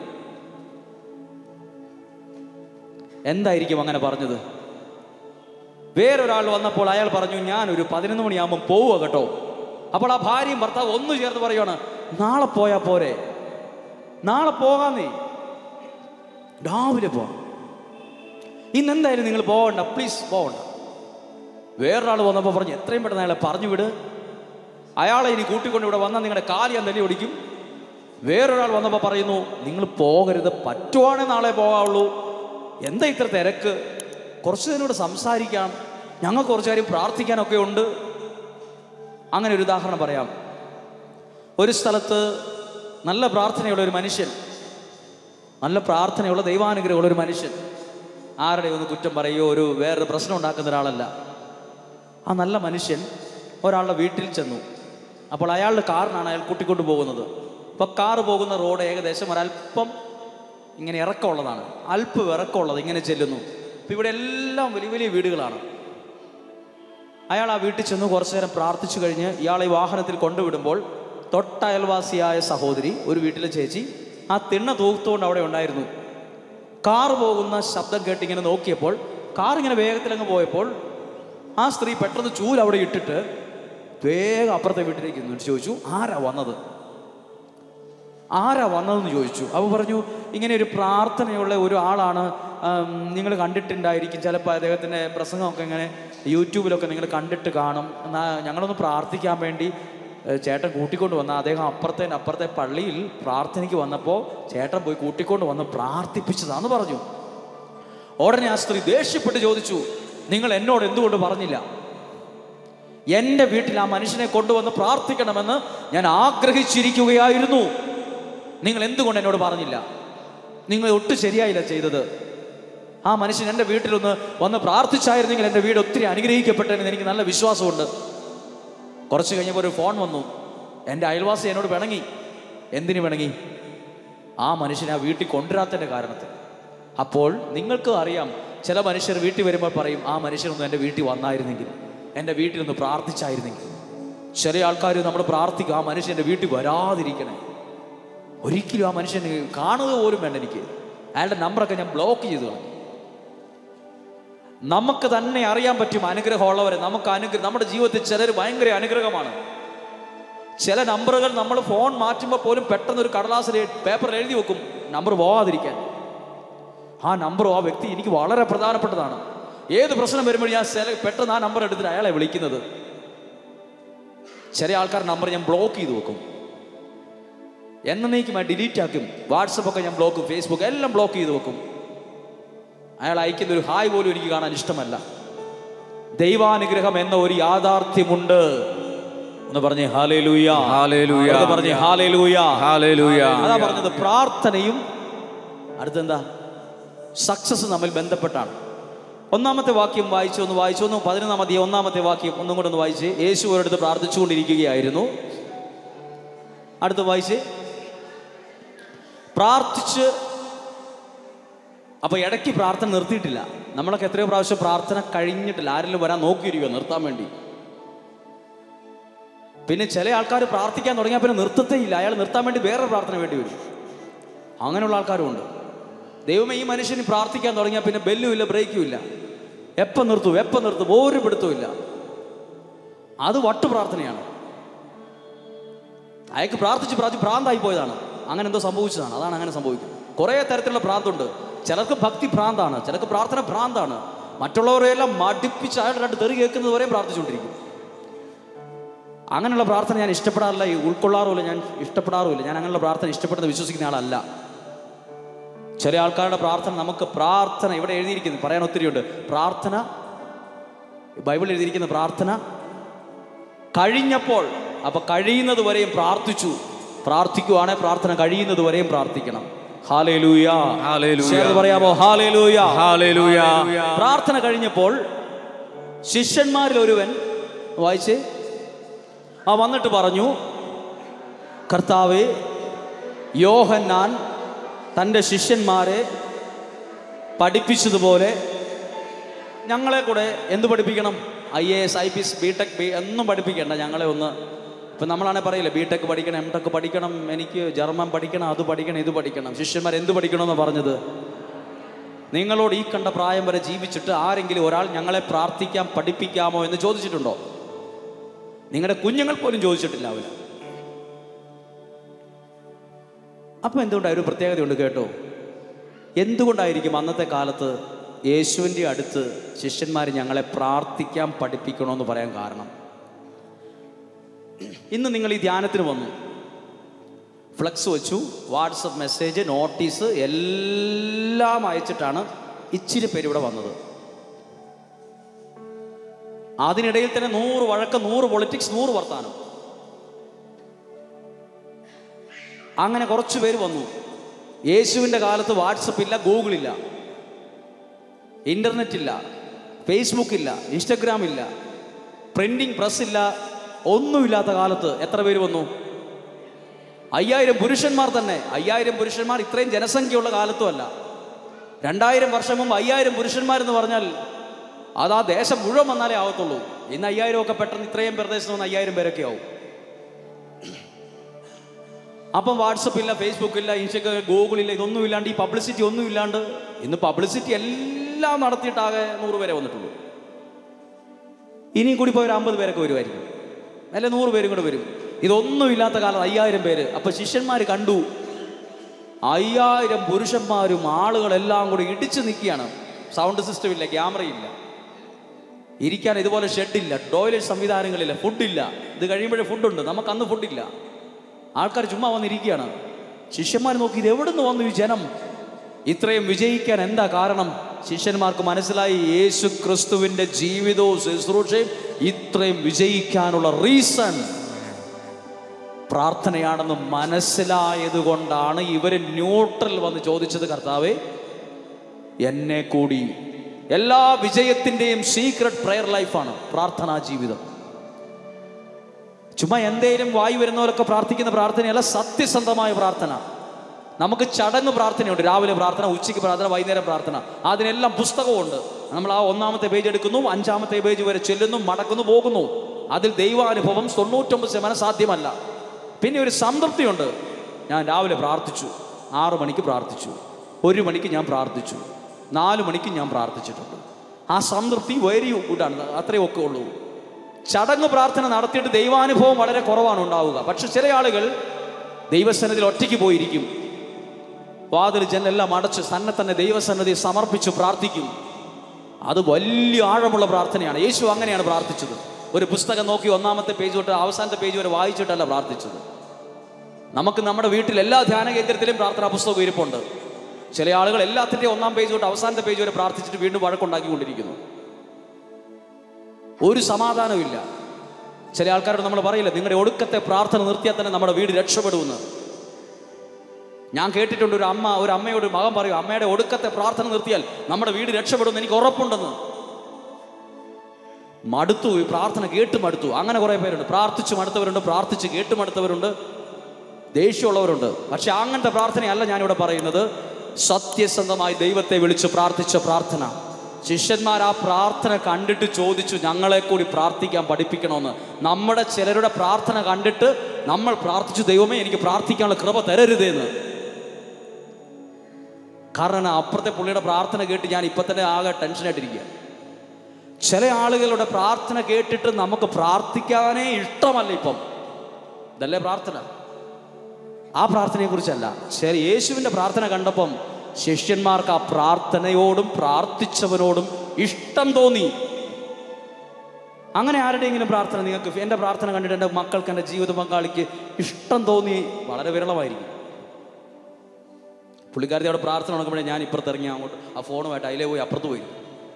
എന്തായിരിക്കും അങ്ങനെ പറഞ്ഞത് വേറൊരാൾ വന്നപ്പോൾ അയാൾ പറഞ്ഞു ഞാൻ ഒരു പതിനൊന്ന് മണിയാകുമ്പോൾ പോവുക കേട്ടോ അപ്പോൾ ആ ഭാര്യയും ഭർത്താവ് ഒന്നു ചേർന്ന് പറയുവാണ് നാളെ പോയാ പോരെ നാളെ പോകാന്നേ രാവിലെ പോവാം ഇന്ന് എന്തായാലും നിങ്ങൾ പോകണ്ട പ്ലീസ് പോകണ്ട വേറൊരാൾ വന്നപ്പോൾ പറഞ്ഞു എത്രയും പെട്ടെന്ന് അയാളെ പറഞ്ഞു വിട് അയാളെ ഇനി കൂട്ടിക്കൊണ്ട് ഇവിടെ വന്നാൽ നിങ്ങളുടെ കാല് ഞാൻ തല്ലി ഓടിക്കും വേറൊരാൾ വന്നപ്പോൾ പറയുന്നു നിങ്ങൾ പോകരുത് പറ്റുവാണെങ്കിൽ നാളെ പോകാവുള്ളൂ എന്താ ഇത്ര തിരക്ക് കുറച്ച് നേരം കൂടെ സംസാരിക്കാം ഞങ്ങൾക്ക് കുറച്ച് കാര്യം പ്രാർത്ഥിക്കാനൊക്കെ ഉണ്ട് അങ്ങനെ ഒരു ഉദാഹരണം പറയാം ഒരു സ്ഥലത്ത് നല്ല പ്രാർത്ഥനയുള്ള ഒരു മനുഷ്യൻ നല്ല പ്രാർത്ഥനയുള്ള ദൈവാനുഗ്രഹമുള്ള ഒരു മനുഷ്യൻ ആരുടെ ഒന്ന് കുറ്റം പറയുകയോ ഒരു വേറൊരു പ്രശ്നം ഉണ്ടാക്കുന്ന ഒരാളല്ല ആ നല്ല മനുഷ്യൻ ഒരാളുടെ വീട്ടിൽ ചെന്നു അപ്പോൾ അയാളുടെ കാറിനാണ് അയാൾ കൂട്ടിക്കൊണ്ട് പോകുന്നത് അപ്പോൾ കാറ് പോകുന്ന റോഡ് ഏകദേശം ഒരല്പം ഇങ്ങനെ ഇറക്കമുള്ളതാണ് അല്പം ഇറക്കമുള്ളത് ഇങ്ങനെ ചെല്ലുന്നു അപ്പോൾ ഇവിടെ എല്ലാം വലിയ വലിയ വീടുകളാണ് അയാൾ ആ വീട്ടിൽ ചെന്ന് കുറച്ചു നേരം പ്രാർത്ഥിച്ചു കഴിഞ്ഞ് ഇയാളെ ഈ വാഹനത്തിൽ കൊണ്ടുവിടുമ്പോൾ തൊട്ടയൽവാസിയായ സഹോദരി ഒരു വീട്ടിലെ ചേച്ചി ആ തിണ്ണ തൂത്തുകൊണ്ട് അവിടെ ഉണ്ടായിരുന്നു കാർ പോകുന്ന ശബ്ദം കേട്ട് ഇങ്ങനെ നോക്കിയപ്പോൾ കാർ ഇങ്ങനെ വേഗത്തിലങ്ങ് പോയപ്പോൾ ആ സ്ത്രീ പെട്ടെന്ന് ചൂൽ അവിടെ ഇട്ടിട്ട് വേഗം അപ്പുറത്തെ വീട്ടിലേക്ക് എന്നിട്ട് ചോദിച്ചു ആരാ വന്നത് ആരാ വന്നതെന്ന് ചോദിച്ചു അവ പറഞ്ഞു ഇങ്ങനെ ഒരു പ്രാർത്ഥനയുള്ള ഒരു ആളാണ് നിങ്ങൾ കണ്ടിട്ടുണ്ടായിരിക്കും ചിലപ്പോൾ അദ്ദേഹത്തിൻ്റെ പ്രസംഗമൊക്കെ ഇങ്ങനെ യൂട്യൂബിലൊക്കെ നിങ്ങൾ കണ്ടിട്ട് കാണും എന്നാൽ ഞങ്ങളൊന്ന് പ്രാർത്ഥിക്കാൻ വേണ്ടി ഏഹ്, ചേട്ടൻ കൂട്ടിക്കൊണ്ട് വന്ന അദ്ദേഹം അപ്പുറത്തെ അപ്പുറത്തെ പള്ളിയിൽ പ്രാർത്ഥനയ്ക്ക് വന്നപ്പോൾ ചേട്ടൻ പോയി കൂട്ടിക്കൊണ്ട് വന്ന് പ്രാർത്ഥിപ്പിച്ചതാന്ന് പറഞ്ഞു ഉടനെ ആ സ്ത്രീ ദേഷ്യപ്പെട്ട് ചോദിച്ചു നിങ്ങൾ എന്നോട് എന്തുകൊണ്ട് പറഞ്ഞില്ല എൻ്റെ വീട്ടിൽ ആ മനുഷ്യനെ കൊണ്ടുവന്ന് പ്രാർത്ഥിക്കണമെന്ന് ഞാൻ ആഗ്രഹിച്ചിരിക്കുകയായിരുന്നു നിങ്ങൾ എന്തുകൊണ്ട് എന്നോട് പറഞ്ഞില്ല നിങ്ങൾ ഒട്ടും ശരിയായില്ല ചെയ്തത് ആ മനുഷ്യൻ എൻ്റെ വീട്ടിലൊന്ന് വന്ന് പ്രാർത്ഥിച്ചായിരുന്നെങ്കിൽ എൻ്റെ വീട് ഒത്തിരി അനുഗ്രഹിക്കപ്പെട്ടെന്ന് എനിക്ക് നല്ല വിശ്വാസമുണ്ട് കുറച്ച് കഴിഞ്ഞപ്പോൾ ഒരു ഫോൺ വന്നു എൻ്റെ അയൽവാസി എന്നോട് പിണങ്ങി എന്തിനു പിണങ്ങി ആ മനുഷ്യനെ ആ വീട്ടിൽ കൊണ്ടുവരാത്തതിൻ്റെ കാരണത്തിൽ അപ്പോൾ നിങ്ങൾക്ക് അറിയാം ചില മനുഷ്യർ വീട്ടിൽ വരുമ്പോൾ പറയും ആ മനുഷ്യനൊന്ന് എൻ്റെ വീട്ടിൽ വന്നായിരുന്നെങ്കിൽ എൻ്റെ വീട്ടിലൊന്ന് പ്രാർത്ഥിച്ചായിരുന്നെങ്കിൽ ചില ആൾക്കാർ നമ്മൾ പ്രാർത്ഥിക്കും ആ മനുഷ്യൻ്റെ വീട്ടിൽ വരാതിരിക്കണേ ഒരിക്കലും ആ മനുഷ്യന് കാണുക പോലും വേണ്ട എനിക്ക് അയാളുടെ നമ്പറൊക്കെ ഞാൻ ബ്ലോക്ക് ചെയ്തു കളഞ്ഞു നമുക്ക് തന്നെ അറിയാൻ പറ്റും അനുഗ്രഹമുള്ളവരെ നമുക്ക് അനുഗ്രഹം നമ്മുടെ ജീവിതത്തിൽ ചിലർ ഭയങ്കര അനുഗ്രഹമാണ് ചില നമ്പറുകൾ നമ്മൾ ഫോൺ മാറ്റുമ്പോൾ പോലും പെട്ടെന്ന് ഒരു കടലാസിൽ പേപ്പറിൽ എഴുതി വെക്കും നമ്പർ പോകാതിരിക്കാൻ ആ നമ്പറും ആ വ്യക്തി എനിക്ക് വളരെ പ്രധാനപ്പെട്ടതാണ് ഏത് പ്രശ്നം വരുമ്പോൾ ഞാൻ ചില പെട്ടെന്ന് ആ നമ്പർ എടുത്തിട്ട് അയാളെ വിളിക്കുന്നത് ചില ആൾക്കാർ നമ്പർ ഞാൻ ബ്ലോക്ക് ചെയ്ത് വെക്കും എന്നേക്കുമായി ഡിലീറ്റ് ആക്കും വാട്സപ്പ് ഒക്കെ ഞാൻ ബ്ലോക്കും ഫേസ്ബുക്ക് എല്ലാം ബ്ലോക്ക് ചെയ്ത് വെക്കും അയാൾ അയക്കുന്ന ഒരു ഹായ് പോലും എനിക്ക് കാണാൻ ഇഷ്ടമല്ല ദൈവാനുഗ്രഹം എന്ന ഒരു യാഥാർത്ഥ്യമുണ്ട് ഒന്ന് പറഞ്ഞേ ഹാലേ ലൂയ ഹല്ലേലൂയ. പറഞ്ഞേ ഹാലേ ലൂയ ഹല്ലേലൂയ. അതാ പറഞ്ഞത് പ്രാർത്ഥനയും അടുത്തെന്താ സക്സസ് തമ്മിൽ ബന്ധപ്പെട്ടാണ് ഒന്നാമത്തെ വാക്യം വായിച്ചു ഒന്ന് വായിച്ചു ഒന്ന് പതിനൊന്നാമത്തെ ഒന്നാമത്തെ വാക്യം ഒന്നും കൂടെ ഒന്ന് വായിച്ച് യേശു ഒരിടത്ത് പ്രാർത്ഥിച്ചുകൊണ്ടിരിക്കുകയായിരുന്നു അടുത്ത് വായിച്ച് പ്രാർത്ഥിച്ച് അപ്പൊ ഇടയ്ക്ക് പ്രാർത്ഥന നിർത്തിയിട്ടില്ല നമ്മളൊക്കെ എത്രയോ പ്രാവശ്യം പ്രാർത്ഥന കഴിഞ്ഞിട്ടില്ല ആരെങ്കിലും വരാൻ നോക്കിയിരിക്കുക നിർത്താൻ വേണ്ടി പിന്നെ ചില ആൾക്കാർ പ്രാർത്ഥിക്കാൻ തുടങ്ങിയാൽ പിന്നെ നിർത്തത്തേ ഇല്ല അയാൾ നിർത്താൻ വേണ്ടി വേറെ പ്രാർത്ഥന വേണ്ടി വരും അങ്ങനെയുള്ള ആൾക്കാരും ഉണ്ട് ദൈവമേ ഈ മനുഷ്യന് പ്രാർത്ഥിക്കാൻ തുടങ്ങിയാൽ പിന്നെ ബെല്ലും ഇല്ല ബ്രേക്കും ഇല്ല എപ്പം നിർത്തും എപ്പം നിർത്തും ഒരു പിടുത്തവും ഇല്ല അത് വട്ടു പ്രാർത്ഥനയാണ് അയാൾക്ക് പ്രാർത്ഥിച്ച് പ്രാർത്ഥിച്ച് ഭ്രാന്തായി പോയതാണ് അങ്ങനെ എന്തോ സംഭവിച്ചതാണ് അതാണ് അങ്ങനെ സംഭവിക്കുന്നത് കുറേ തരത്തിലുള്ള ഭ്രാന്തുണ്ട് ചിലർക്ക് ഭക്തി ഭ്രാന്താണ് ചിലർക്ക് പ്രാർത്ഥന ഭ്രാന്താണ് മറ്റുള്ളവരെല്ലാം മടുപ്പിച്ച് അയാളുടെ രണ്ട് തെറി കേൾക്കുന്നത് വരെയും പ്രാർത്ഥിച്ചുകൊണ്ടിരിക്കും അങ്ങനെയുള്ള പ്രാർത്ഥന ഞാൻ ഇഷ്ടപ്പെടാറില്ല ഈ ഉൾക്കൊള്ളാറുമില്ല ഞാൻ ഇഷ്ടപ്പെടാറുമില്ല ഞാൻ അങ്ങനെയുള്ള പ്രാർത്ഥന ഇഷ്ടപ്പെടുന്ന വിശ്വസിക്കുന്ന ആളല്ല ചില ആൾക്കാരുടെ പ്രാർത്ഥന നമുക്ക് പ്രാർത്ഥന ഇവിടെ എഴുതിയിരിക്കുന്നു പറയാൻ ഒത്തിരിയുണ്ട് പ്രാർത്ഥന ബൈബിൾ എഴുതിയിരിക്കുന്ന പ്രാർത്ഥന കഴിഞ്ഞപ്പോൾ അപ്പൊ കഴിയുന്നത് വരെയും പ്രാർത്ഥിച്ചു പ്രാർത്ഥിക്കുവാണെ പ്രാർത്ഥന കഴിയുന്നത് വരെയും പ്രാർത്ഥിക്കണം ഹാലേലൂയ ഹല്ലേലൂയ. ചേർന്ന് പറയാമോ ഹാലേലൂയ ഹല്ലേലൂയ. പ്രാർത്ഥന കഴിഞ്ഞപ്പോൾ ശിഷ്യന്മാരിൽ ഒരുവൻ വായിച്ചേ ആ വന്നിട്ട് പറഞ്ഞു കർത്താവെ യോഹന്നാൻ തൻ്റെ ശിഷ്യന്മാരെ പഠിപ്പിച്ചതുപോലെ ഞങ്ങളെ കൂടെ എന്ത് പഠിപ്പിക്കണം I A S I P S B tech B ഒന്നും പഠിപ്പിക്കേണ്ട ഞങ്ങളെ ഒന്ന് ഇപ്പം നമ്മളാണെങ്കിൽ പറയില്ലേ ബി ടെക് പഠിക്കണം എം ടെക് പഠിക്കണം എനിക്ക് ജർമ്മൻ പഠിക്കണം അത് പഠിക്കണം ഇത് പഠിക്കണം ശിഷ്യന്മാർ എന്ത് പഠിക്കണമെന്ന് പറഞ്ഞത് നിങ്ങളോട് ഈ കണ്ട പ്രായം വരെ ജീവിച്ചിട്ട് ആരെങ്കിലും ഒരാൾ ഞങ്ങളെ പ്രാർത്ഥിക്കാൻ പഠിപ്പിക്കാമോ എന്ന് ചോദിച്ചിട്ടുണ്ടോ നിങ്ങളുടെ കുഞ്ഞുങ്ങൾ പോലും ചോദിച്ചിട്ടില്ല അവര് അപ്പം എന്തുകൊണ്ടാണ് ഒരു പ്രത്യേകതയുണ്ട് കേട്ടോ എന്തുകൊണ്ടായിരിക്കും അന്നത്തെ കാലത്ത് യേശുവിൻ്റെ അടുത്ത് ശിഷ്യന്മാർ ഞങ്ങളെ പ്രാർത്ഥിക്കാൻ പഠിപ്പിക്കണമെന്ന് പറയാൻ കാരണം ഇന്ന് നിങ്ങൾ ഈ ധ്യാനത്തിന് വന്നു ഫ്ലക്സ് വെച്ചു വാട്സപ്പ് മെസ്സേജ് നോട്ടീസ് എല്ലാം അയച്ചിട്ടാണ് ഇച്ചിരി പേര് ഇവിടെ വന്നത് അതിനിടയിൽ തന്നെ നൂറ് വഴക്ക് നൂറ് പൊളിറ്റിക്സ് നൂറ് വർത്താനം അങ്ങനെ കുറച്ച് പേര് വന്നു യേശുവിൻ്റെ കാലത്ത് വാട്സപ്പ് ഇല്ല ഗൂഗിൾ ഇല്ല ഇൻ്റർനെറ്റ് ഇല്ല ഫേസ്ബുക്ക് ഇല്ല ഇൻസ്റ്റഗ്രാം ഇല്ല പ്രിന്റിംഗ് പ്രസ് ഇല്ല ഒന്നുമില്ലാത്ത കാലത്ത് എത്ര പേര് വന്നു അയ്യായിരം പുരുഷന്മാർ തന്നെ അയ്യായിരം പുരുഷന്മാർ ഇത്രയും ജനസംഖ്യയുള്ള കാലത്തും അല്ല രണ്ടായിരം വർഷം മുമ്പ് അയ്യായിരം പുരുഷന്മാരെന്ന് പറഞ്ഞാൽ അത് ആ ദേശം മുഴുവൻ വന്നാലേ ആവത്തുള്ളൂ ഇന്ന് അയ്യായിരം ഒക്കെ പെട്ടെന്ന് ഇത്രയും പ്രദേശത്ത് വന്ന് അയ്യായിരം പേരൊക്കെ ആവും അപ്പം വാട്സപ്പ് ഇല്ല ഫേസ്ബുക്ക് ഇല്ല ഇൻസ്റ്റഗ്രാം ഗൂഗിൾ ഇല്ല ഇതൊന്നും ഇല്ലാണ്ട് ഈ പബ്ലിസിറ്റി ഒന്നും ഇല്ലാണ്ട് ഇന്ന് പബ്ലിസിറ്റി എല്ലാം നടത്തിയിട്ടാകെ നൂറ് പേരെ വന്നിട്ടുള്ളൂ ഇനിയും കൂടി പോയി ഒരു അമ്പത് പേരൊക്കെ വരുമായിരിക്കും അല്ലെ നൂറ് പേരും കൂടെ വരും ഇതൊന്നും ഇല്ലാത്ത കാലത്ത് അയ്യായിരം പേര് അപ്പൊ ശിഷ്യന്മാർ കണ്ടു അയ്യായിരം പുരുഷന്മാരും ആളുകളെല്ലാം കൂടി ഇടിച്ചു നിൽക്കുകയാണ് സൗണ്ട് സിസ്റ്റം ഇല്ല ക്യാമറയില്ല ഇരിക്കാൻ ഇതുപോലെ ഷെഡില്ല ടോയ്ലറ്റ് സംവിധാനങ്ങളില്ല ഫുഡില്ല ഇത് കഴിയുമ്പോഴേ ഫുഡുണ്ട് നമുക്ക് അന്ന് ഫുഡില്ല ആൾക്കാർ ചുമ്മാ വന്നിരിക്കുകയാണ് ശിഷ്യന്മാർ നോക്കി ഇത് എവിടെ നിന്ന് വന്നു ഈ ജനം ഇത്രയും വിജയിക്കാൻ എന്താ കാരണം ശിഷ്യന്മാർക്ക് മനസ്സിലായി യേശു ക്രിസ്തുവിന്റെ ജീവിതവും ശുശ്രൂഷയും ഇത്രയും വിജയിക്കാനുള്ള റീസൺ പ്രാർത്ഥനയാണെന്ന് മനസ്സിലായത് കൊണ്ടാണ് ഇവര് ന്യൂട്രൽ വന്ന് ചോദിച്ചത് കർത്താവേ എന്നെ കൂടി എല്ലാ വിജയത്തിന്റെയും സീക്രട്ട് പ്രെയർ ലൈഫാണ് പ്രാർത്ഥനാ ജീവിതം ചുമ്മാ എന്തേലും വായി വരുന്നവരൊക്കെ പ്രാർത്ഥിക്കുന്ന പ്രാർത്ഥനയല്ല സത്യസന്ധമായ പ്രാർത്ഥന നമുക്ക് ചടങ്ങ് പ്രാർത്ഥനയുണ്ട് രാവിലെ പ്രാർത്ഥന ഉച്ചയ്ക്ക് പ്രാർത്ഥന വൈകുന്നേരം പ്രാർത്ഥന അതിനെല്ലാം പുസ്തകമുണ്ട് നമ്മൾ ആ ഒന്നാമത്തെ പേജ് എടുക്കുന്നു അഞ്ചാമത്തെ പേജ് വരെ ചെല്ലുന്നു മടക്കുന്നു പോകുന്നു അതിൽ ദൈവാനുഭവം തൊണ്ണൂറ്റൊമ്പത് ശതമാനം സാധ്യമല്ല പിന്നെ ഒരു സംതൃപ്തിയുണ്ട് ഞാൻ രാവിലെ പ്രാർത്ഥിച്ചു ആറു മണിക്ക് പ്രാർത്ഥിച്ചു ഒരു മണിക്ക് ഞാൻ പ്രാർത്ഥിച്ചു നാല് മണിക്ക് ഞാൻ പ്രാർത്ഥിച്ചിട്ടുണ്ട് ആ സംതൃപ്തി വെരി ഗുഡാണ് അത്രയും ഒക്കെ ഉള്ളൂ ചടങ്ങ് പ്രാർത്ഥന നടത്തിയിട്ട് ദൈവാനുഭവം വളരെ കുറവാണ് ഉണ്ടാവുക പക്ഷെ ചില ആളുകൾ ദൈവസന്നിധിയിൽ ഒറ്റയ്ക്ക് പോയിരിക്കും വാതിൽ ജനെല്ലാം അടച്ച് തന്നെ തന്നെ ദൈവസന്നിധി സമർപ്പിച്ച് പ്രാർത്ഥിക്കും അത് വലിയ ആഴമുള്ള പ്രാർത്ഥനയാണ് യേശു അങ്ങനെയാണ് പ്രാർത്ഥിച്ചത് ഒരു പുസ്തകം നോക്കി ഒന്നാമത്തെ പേജ് തൊട്ട് അവസാനത്തെ പേജ് വരെ വായിച്ചിട്ടല്ല പ്രാർത്ഥിച്ചത് നമുക്ക് നമ്മുടെ വീട്ടിൽ എല്ലാ ധ്യാന കേന്ദ്രത്തിലും പ്രാർത്ഥനാ പുസ്തകം ഇരിപ്പുണ്ട് ചില ആളുകൾ എല്ലാത്തിൻ്റെയും ഒന്നാം പേജ് തൊട്ട് അവസാനത്തെ പേജ് വരെ പ്രാർത്ഥിച്ചിട്ട് വീണ്ടും വഴക്കുണ്ടാക്കിക്കൊണ്ടിരിക്കുന്നു ഒരു സമാധാനമില്ല ചില ആൾക്കാരോട് നമ്മൾ പറയില്ല നിങ്ങളുടെ ഒടുക്കത്തെ പ്രാർത്ഥന നിർത്തിയാൽ തന്നെ നമ്മുടെ വീട് രക്ഷപ്പെടുമെന്ന് ഞാൻ കേട്ടിട്ടുണ്ട് ഒരു അമ്മ ഒരു അമ്മയോട് ഒരു മകൻ പറയും അമ്മയുടെ ഒടുക്കത്തെ പ്രാർത്ഥന നിർത്തിയാൽ നമ്മുടെ വീട് രക്ഷപ്പെടുമെന്ന് എനിക്ക് ഉറപ്പുണ്ടെന്ന് മടുത്തു ഈ പ്രാർത്ഥന കേട്ട് മടുത്തു അങ്ങനെ കുറെ പേരുണ്ട് പ്രാർത്ഥിച്ച് മടുത്തവരുണ്ട് പ്രാർത്ഥിച്ച് കേട്ട് മടുത്തവരുണ്ട് ദേഷ്യമുള്ളവരുണ്ട് പക്ഷെ അങ്ങനത്തെ പ്രാർത്ഥനയല്ല ഞാനിവിടെ പറയുന്നത് സത്യസന്ധമായി ദൈവത്തെ വിളിച്ച് പ്രാർത്ഥിച്ച പ്രാർത്ഥന ശിഷ്യന്മാർ ആ പ്രാർത്ഥന കണ്ടിട്ട് ചോദിച്ചു ഞങ്ങളെ കൂടി പ്രാർത്ഥിക്കാൻ പഠിപ്പിക്കണമെന്ന് നമ്മുടെ ചിലരുടെ പ്രാർത്ഥന കണ്ടിട്ട് നമ്മൾ പ്രാർത്ഥിച്ചു ദൈവമേ എനിക്ക് പ്രാർത്ഥിക്കാനുള്ള കൃപ തരരുതേന്ന് കാരണം അപ്പുറത്തെ പുള്ളിയുടെ പ്രാർത്ഥന കേട്ട് ഞാൻ ഇപ്പൊ തന്നെ ആകെ ടെൻഷനായിട്ടിരിക്കുക ചില ആളുകളുടെ പ്രാർത്ഥന കേട്ടിട്ട് നമുക്ക് പ്രാർത്ഥിക്കാനേ ഇഷ്ടമല്ല ഇപ്പം ഇതല്ലേ പ്രാർത്ഥന ആ പ്രാർത്ഥനയെ കുറിച്ചല്ല ശരി യേശുവിൻ്റെ പ്രാർത്ഥന കണ്ടപ്പം ശിഷ്യന്മാർക്ക് ആ പ്രാർത്ഥനയോടും പ്രാർത്ഥിച്ചവരോടും ഇഷ്ടം തോന്നി അങ്ങനെ ആരുടെയെങ്കിലും പ്രാർത്ഥന നിങ്ങൾക്ക് എൻ്റെ പ്രാർത്ഥന കണ്ടിട്ട് എൻ്റെ മക്കൾക്ക് എൻ്റെ ജീവിത പങ്കാളിക്ക് ഇഷ്ടം തോന്നി വളരെ വിരളമായിരിക്കും പുള്ളിക്കാരത്തി അവിടെ പ്രാർത്ഥന നടക്കുമ്പോഴേ ഞാൻ ഇപ്പുറത്ത് ഇറങ്ങി അങ്ങോട്ട് ആ ഫോണുമായിട്ട് അതിലേ പോയി അപ്പുറത്ത് പോയി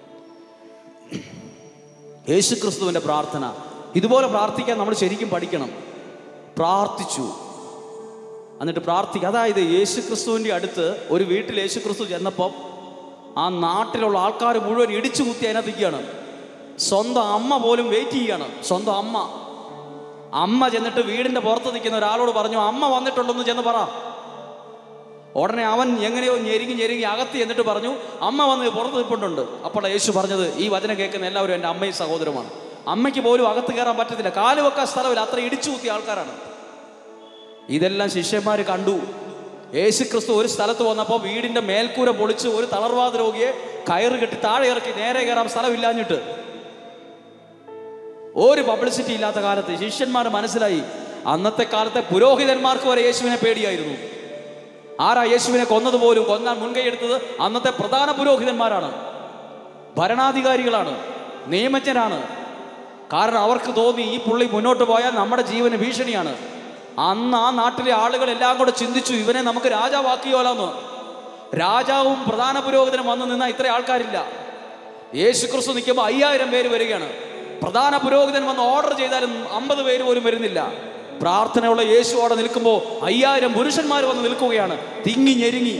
യേശു ക്രിസ്തുവിൻ്റെ പ്രാർത്ഥന ഇതുപോലെ പ്രാർത്ഥിക്കാൻ നമ്മൾ ശരിക്കും പഠിക്കണം പ്രാർത്ഥിച്ചു എന്നിട്ട് പ്രാർത്ഥിക്കുക അതായത് യേശു ക്രിസ്തുവിൻ്റെ അടുത്ത് ഒരു വീട്ടിൽ യേശു ക്രിസ്തു ചെന്നപ്പോൾ ആ നാട്ടിലുള്ള ആൾക്കാർ മുഴുവൻ ഇടിച്ചു കുത്തി അതിനകത്തേക്കാണ് സ്വന്തം അമ്മ പോലും വെയിറ്റ് ചെയ്യാണ് സ്വന്തം അമ്മ അമ്മ ചെന്നിട്ട് വീടിന്റെ പുറത്ത് നിൽക്കുന്ന ഒരാളോട് പറഞ്ഞു അമ്മ വന്നിട്ടുണ്ടെന്ന് ചെന്ന് പറ ഉടനെ അവൻ എങ്ങനെയോ ഞെരുങ്ങി ഞെരുങ്ങി അകത്ത് എന്നിട്ട് പറഞ്ഞു അമ്മ വന്ന് പുറത്ത് നിൽപ്പുണ്ടുണ്ട് അപ്പോൾ യേശു പറഞ്ഞത് ഈ വചനം കേൾക്കുന്ന എല്ലാവരും എൻ്റെ അമ്മയും സഹോദരമാണ് അമ്മയ്ക്ക് പോലും അകത്ത് കയറാൻ പറ്റത്തില്ല കാല് വെക്കാൻ സ്ഥലമില്ല അത്ര ഇടിച്ചു കുത്തിയ ആൾക്കാരാണ് ഇതെല്ലാം ശിഷ്യന്മാർ കണ്ടു യേശു ക്രിസ്തു ഒരു സ്ഥലത്ത് വന്നപ്പോൾ വീടിന്റെ മേൽക്കൂര പൊളിച്ച് ഒരു തളർവാദ രോഗിയെ കയറ് കെട്ടി താഴെ ഇറക്കി നേരെ കയറാൻ സ്ഥലമില്ലാഞ്ഞിട്ട് ഒരു പബ്ലിസിറ്റി ഇല്ലാത്ത കാലത്ത് ശിഷ്യന്മാർ മനസ്സിലായി അന്നത്തെ കാലത്തെ പുരോഹിതന്മാർക്ക് വരെ യേശുവിനെ പേടിയായിരുന്നു ആരാ യേശുവിനെ കൊന്നതുപോലും കൊന്നാൻ മുൻകൈ എടുത്തത് അന്നത്തെ പ്രധാന പുരോഹിതന്മാരാണ് ഭരണാധികാരികളാണ് നിയമജ്ഞരാണ് കാരണം അവർക്ക് തോന്നി ഈ പുള്ളി മുന്നോട്ട് പോയാൽ നമ്മുടെ ജീവന് ഭീഷണിയാണ് അന്ന് ആ നാട്ടിലെ ആളുകൾ എല്ലാം കൂടെ ചിന്തിച്ചു ഇവനെ നമുക്ക് രാജാവാക്കിയോലാന്ന് രാജാവും പ്രധാന പുരോഹിതനും വന്നു നിന്ന ഇത്ര ആൾക്കാരില്ല യേശു ക്രിസ്തു നിൽക്കുമ്പോൾ അയ്യായിരം പേര് വരികയാണ് പ്രധാന പുരോഹിതൻ വന്ന് ഓർഡർ ചെയ്താലും അമ്പത് പേര് പോലും വരുന്നില്ല പ്രാർത്ഥനയുള്ള യേശു അവിടെ നിൽക്കുമ്പോൾ അയ്യായിരം പുരുഷന്മാർ വന്ന് നിൽക്കുകയാണ് തിങ്ങി ഞെരുങ്ങി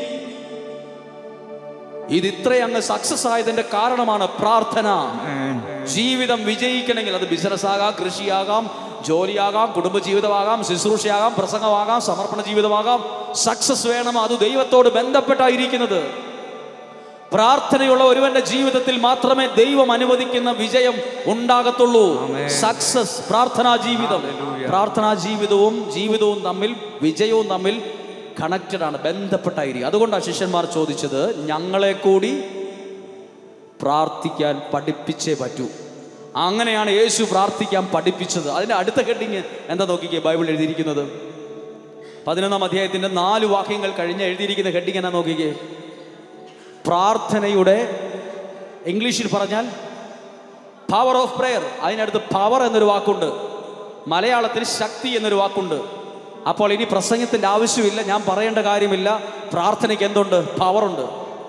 ഇത് ഇത്രയും അങ്ങ് സക്സസ് ആയതിന്റെ കാരണമാണ് പ്രാർത്ഥന ജീവിതം വിജയിക്കണമെങ്കിൽ അത് ബിസിനസ് ആകാം കൃഷിയാകാം ജോലിയാകാം കുടുംബജീവിതമാകാം ശുശ്രൂഷയാകാം പ്രസംഗമാകാം സമർപ്പണ ജീവിതമാകാം സക്സസ് വേണം അത് ദൈവത്തോട് ബന്ധപ്പെട്ടായിരിക്കുന്നത് പ്രാർത്ഥനയുള്ള ഒരുവന്റെ ജീവിതത്തിൽ മാത്രമേ ദൈവം അനുവദിക്കുന്ന വിജയം ഉണ്ടാകത്തുള്ളൂ സക്സസ് പ്രാർത്ഥനാ ജീവിതം പ്രാർത്ഥനാ ജീവിതവും ജീവിതവും തമ്മിൽ വിജയവും തമ്മിൽ കണക്റ്റഡ് ആണ് ബന്ധപ്പെട്ടായിരിക്കും അതുകൊണ്ടാണ് ശിഷ്യന്മാർ ചോദിച്ചത് ഞങ്ങളെ കൂടി പ്രാർത്ഥിക്കാൻ പഠിപ്പിച്ചേ പറ്റൂ അങ്ങനെയാണ് യേശു പ്രാർത്ഥിക്കാൻ പഠിപ്പിച്ചത് അതിന്റെ അടുത്ത ഹെഡിങ് എന്താ നോക്കിക്കേ ബൈബിൾ എഴുതിയിരിക്കുന്നത് പതിനൊന്നാം അധ്യായത്തിന്റെ നാല് വാക്യങ്ങൾ കഴിഞ്ഞ് എഴുതിയിരിക്കുന്ന ഹെഡിങ് എന്നാ നോക്കിക്കേ പ്രാർത്ഥനയുടെ ഇംഗ്ലീഷിൽ പറഞ്ഞാൽ പവർ ഓഫ് പ്രെയർ അതിനടുത്ത് പവർ എന്നൊരു വാക്കുണ്ട് മലയാളത്തിൽ ശക്തി എന്നൊരു വാക്കുണ്ട് അപ്പോൾ ഇനി പ്രസംഗത്തിന്റെ ആവശ്യമില്ല ഞാൻ പറയേണ്ട കാര്യമില്ല പ്രാർത്ഥനയ്ക്ക് എന്തുണ്ട് പവറുണ്ട്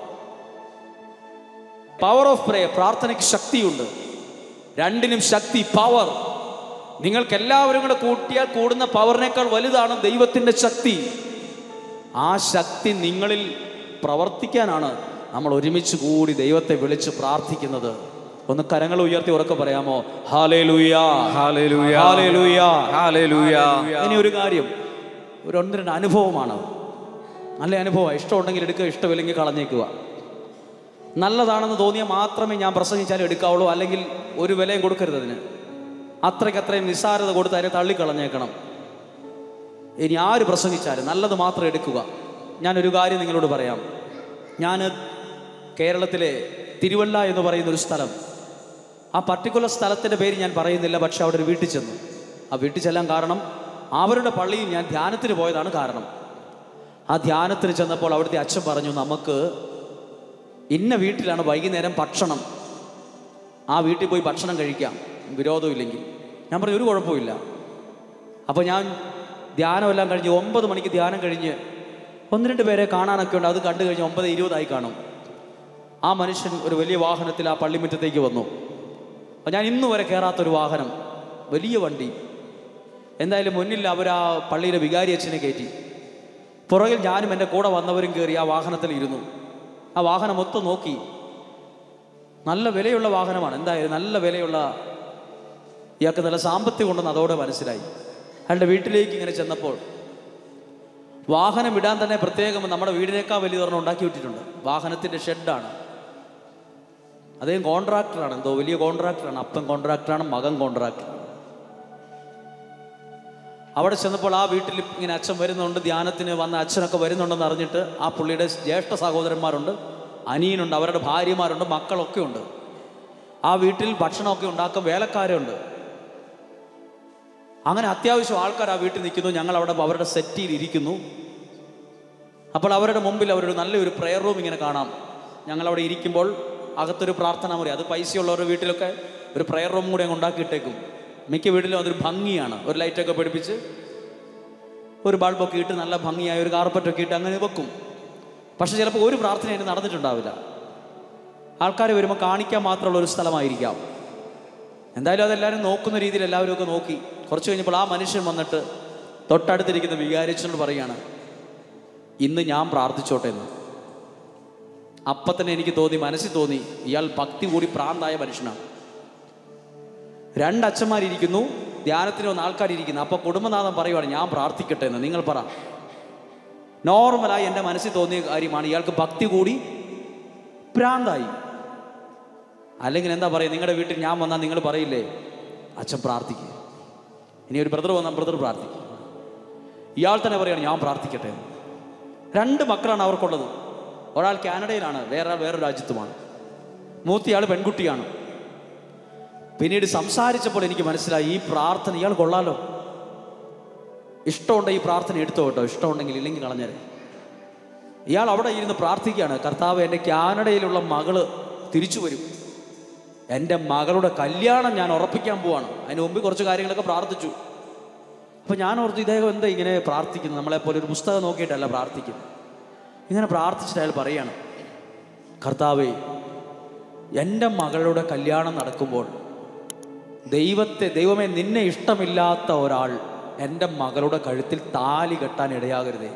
പവർ ഓഫ് പ്രെയർ പ്രാർത്ഥനയ്ക്ക് ശക്തിയുണ്ട് രണ്ടിനും ശക്തി പവർ നിങ്ങൾക്ക് എല്ലാവരും കൂടെ കൂട്ടിയാൽ കൂടുന്ന പവറിനേക്കാൾ വലുതാണ് ദൈവത്തിന്റെ ശക്തി ആ ശക്തി നിങ്ങളിൽ പ്രവർത്തിക്കാനാണ് നമ്മൾ ഒരുമിച്ച് കൂടി ദൈവത്തെ വിളിച്ച് പ്രാർത്ഥിക്കുന്നത് ഒന്ന് കരങ്ങൾ ഉയർത്തി ഉറക്കെ പറയാമോ ഹാലേ ലൂയാ ഹല്ലേലൂയ. ഹല്ലേലൂയ. ഇനി ഒരു കാര്യം ഒരു ഒന്ന് രണ്ട് അനുഭവമാണ് നല്ല അനുഭവം ഇഷ്ടമുണ്ടെങ്കിൽ എടുക്കുക ഇഷ്ടമില്ലെങ്കിൽ കളഞ്ഞേക്കുക നല്ലതാണെന്ന് തോന്നിയാൽ മാത്രമേ ഞാൻ പ്രസംഗിച്ചാലും എടുക്കാവുള്ളൂ അല്ലെങ്കിൽ ഒരു വിലയും കൊടുക്കരുത് അതിന് അത്രയ്ക്ക് അത്രയും നിസ്സാരത കൊടുത്ത് അതിനെ തള്ളിക്കളഞ്ഞേക്കണം ഇനി ആര് പ്രസംഗിച്ചാലും നല്ലത് മാത്രം എടുക്കുക ഞാനൊരു കാര്യം നിങ്ങളോട് പറയാം ഞാൻ കേരളത്തിലെ തിരുവല്ല എന്ന് പറയുന്ന ഒരു സ്ഥലം ആ പർട്ടിക്കുലർ സ്ഥലത്തിൻ്റെ പേര് ഞാൻ പറയുന്നില്ല പക്ഷെ അവിടെ ഒരു വീട്ടിൽ ചെന്നു ആ വീട്ടിൽ ചെല്ലാൻ കാരണം അവരുടെ പള്ളിയിൽ ഞാൻ ധ്യാനത്തിന് പോയതാണ് കാരണം ആ ധ്യാനത്തിന് ചെന്നപ്പോൾ അവിടുത്തെ അച്ഛൻ പറഞ്ഞു നമുക്ക് ഇന്ന വീട്ടിലാണ് വൈകുന്നേരം ഭക്ഷണം ആ വീട്ടിൽ പോയി ഭക്ഷണം കഴിക്കാം വിരോധമില്ലെങ്കിൽ ഞാൻ പറഞ്ഞു ഒരു കുഴപ്പമില്ല അപ്പോൾ ഞാൻ ധ്യാനമെല്ലാം കഴിഞ്ഞ് ഒമ്പത് മണിക്ക് ധ്യാനം കഴിഞ്ഞ് ഒന്ന് രണ്ട് പേരെ കാണാനൊക്കെ ഉണ്ട് അത് കണ്ടു കഴിഞ്ഞ് ഒമ്പത് ഇരുപതായി കാണും ആ മനുഷ്യൻ ഒരു വലിയ വാഹനത്തിൽ ആ പള്ളിമുറ്റത്തേക്ക് വന്നു അപ്പോൾ ഞാൻ ഇന്ന് വരെ കയറാത്തൊരു വാഹനം വലിയ വണ്ടി എന്തായാലും മുന്നിൽ അവർ ആ പള്ളിയിലെ വികാരി അച്ഛനെ കയറ്റി പുറകിൽ ഞാനും എൻ്റെ കൂടെ വന്നവരും കയറി ആ വാഹനത്തിൽ ഇരുന്നു ആ വാഹനം മൊത്തം നോക്കി നല്ല വിലയുള്ള വാഹനമാണ് എന്തായാലും നല്ല വിലയുള്ള ഇയാൾക്ക് നല്ല സാമ്പത്തികം ഉണ്ടെന്ന് അതോടെ മനസ്സിലായി അയാളുടെ വീട്ടിലേക്ക് ഇങ്ങനെ ചെന്നപ്പോൾ വാഹനം ഇടാൻ തന്നെ പ്രത്യേകം നമ്മുടെ വീടിനേക്കാൾ വലിയ ഒരെണ്ണം ഉണ്ടാക്കി വിട്ടിട്ടുണ്ട് വാഹനത്തിൻ്റെ ഷെഡാണ് അദ്ദേഹം കോൺട്രാക്ടറാണ് എന്തോ വലിയ കോൺട്രാക്ടറാണ് അപ്പൻ കോൺട്രാക്ടറാണ് മകൻ കോൺട്രാക്ടറാണ് അവിടെ ചെന്നപ്പോൾ ആ വീട്ടിൽ ഇങ്ങനെ അച്ഛൻ വരുന്നുണ്ട് ധ്യാനത്തിന് വന്ന അച്ഛനൊക്കെ വരുന്നുണ്ടെന്ന് അറിഞ്ഞിട്ട് ആ പുള്ളിയുടെ ജ്യേഷ്ഠ സഹോദരന്മാരുണ്ട് അനിയനുണ്ട് അവരുടെ ഭാര്യമാരുണ്ട് മക്കളൊക്കെ ഉണ്ട് ആ വീട്ടിൽ ഭക്ഷണമൊക്കെ ഉണ്ടാക്കും വേലക്കാരുണ്ട് അങ്ങനെ അത്യാവശ്യം ആൾക്കാർ ആ വീട്ടിൽ നിൽക്കുന്നു ഞങ്ങൾ അവിടെ അവരുടെ സെറ്റിയിൽ ഇരിക്കുന്നു അപ്പോൾ അവരുടെ മുമ്പിൽ അവരൊരു നല്ലൊരു പ്രെയർ റൂം ഇങ്ങനെ കാണാം ഞങ്ങൾ അവിടെ ഇരിക്കുമ്പോൾ അകത്തൊരു പ്രാർത്ഥനാ മുറി അത് പൈസയുള്ളവരുടെ വീട്ടിലൊക്കെ ഒരു പ്രെയർ റൂം കൂടെ അങ്ങ് ഉണ്ടാക്കിയിട്ടേക്കും മിക്ക വീട്ടിലും അതൊരു ഭംഗിയാണ് ഒരു ലൈറ്റൊക്കെ പിടിപ്പിച്ച് ഒരു ബൾബൊക്കെ ഇട്ട് നല്ല ഭംഗിയായ ഒരു കാർപ്പറ്റൊക്കെ ഇട്ട് അങ്ങനെ വെക്കും പക്ഷെ ചിലപ്പോൾ ഒരു പ്രാർത്ഥന അതിന് നടന്നിട്ടുണ്ടാവില്ല ആൾക്കാർ വരുമ്പോൾ കാണിക്കാൻ മാത്രമുള്ള ഒരു സ്ഥലമായിരിക്കാം എന്തായാലും അതെല്ലാവരും നോക്കുന്ന രീതിയിൽ എല്ലാവരും ഒക്കെ നോക്കി കുറച്ച് കഴിഞ്ഞപ്പോൾ ആ മനുഷ്യൻ വന്നിട്ട് തൊട്ടടുത്തിരിക്കുന്ന വികാരിച്ചനോട് പറയാണ് ഇന്ന് ഞാൻ പ്രാർത്ഥിച്ചോട്ടെ എന്ന് അപ്പം തന്നെ എനിക്ക് തോന്നി മനസ്സിൽ തോന്നി ഇയാൾ ഭക്തി കൂടി പ്രാന്തായ മനുഷ്യനാണ് രണ്ട് അച്ഛന്മാരിയ്ക്കുന്നു ധ്യാനത്തിന് വന്ന ആൾക്കാരിയ്ക്കുന്നു അപ്പോൾ കുടുംബനാഥൻ പറയുവാണ് ഞാൻ പ്രാർത്ഥിക്കട്ടെ എന്ന് നിങ്ങൾ പറ നോർമലായി എൻ്റെ മനസ്സിൽ തോന്നിയ കാര്യമാണ് ഇയാൾക്ക് ഭക്തി കൂടി പ്രാന്തായി അല്ലെങ്കിൽ എന്താ പറയുക നിങ്ങളുടെ വീട്ടിൽ ഞാൻ വന്നാൽ നിങ്ങൾ പറയില്ലേ അച്ഛൻ പ്രാർത്ഥിക്കുക ഇനി ഒരു ബ്രദർ വന്നാൽ ബ്രദർ പ്രാർത്ഥിക്കും ഇയാൾ തന്നെ പറയാണ് ഞാൻ പ്രാർത്ഥിക്കട്ടെ എന്ന്. രണ്ട് മക്കളാണ് അവർക്കുള്ളത് ഒരാൾ കാനഡയിലാണ് വേറെ വേറൊരു രാജ്യത്തുമാണ് മൂത്തിയാൾ പെൺകുട്ടിയാണ് പിന്നീട് സംസാരിച്ചപ്പോൾ എനിക്ക് മനസ്സിലായി ഈ പ്രാർത്ഥന ഇയാൾ കൊള്ളാലോ ഇഷ്ടമുണ്ട് ഈ പ്രാർത്ഥന എടുത്തോ കേട്ടോ ഇഷ്ടമുണ്ടെങ്കിൽ ഇല്ലെങ്കിൽ കളഞ്ഞേരെ ഇയാൾ അവിടെ ഇരുന്ന് പ്രാർത്ഥിക്കുകയാണ് കർത്താവ് എൻ്റെ കാനഡയിലുള്ള മകള് തിരിച്ചു വരും എൻ്റെ മകളുടെ കല്യാണം ഞാൻ ഉറപ്പിക്കാൻ പോവാണ് അതിന് മുമ്പ് കുറച്ച് കാര്യങ്ങളൊക്കെ പ്രാർത്ഥിച്ചു അപ്പോൾ ഞാൻ ഓർത്തു ഇദ്ദേഹം എന്താ ഇങ്ങനെ പ്രാർത്ഥിക്കുന്നത് നമ്മളെപ്പോലെ ഒരു പുസ്തകം നോക്കിയിട്ടല്ല പ്രാർത്ഥിക്കുന്നത് ഇങ്ങനെ പ്രാർത്ഥിച്ചിട്ട് അയാൾ പറയാണ് കർത്താവേ എൻ്റെ മകളുടെ കല്യാണം നടക്കുമ്പോൾ ദൈവത്തെ ദൈവമേ നിന്നെ ഇഷ്ടമില്ലാത്ത ഒരാൾ എൻ്റെ മകളുടെ കഴുത്തിൽ താലി കെട്ടാൻ ഇടയാകരുതേ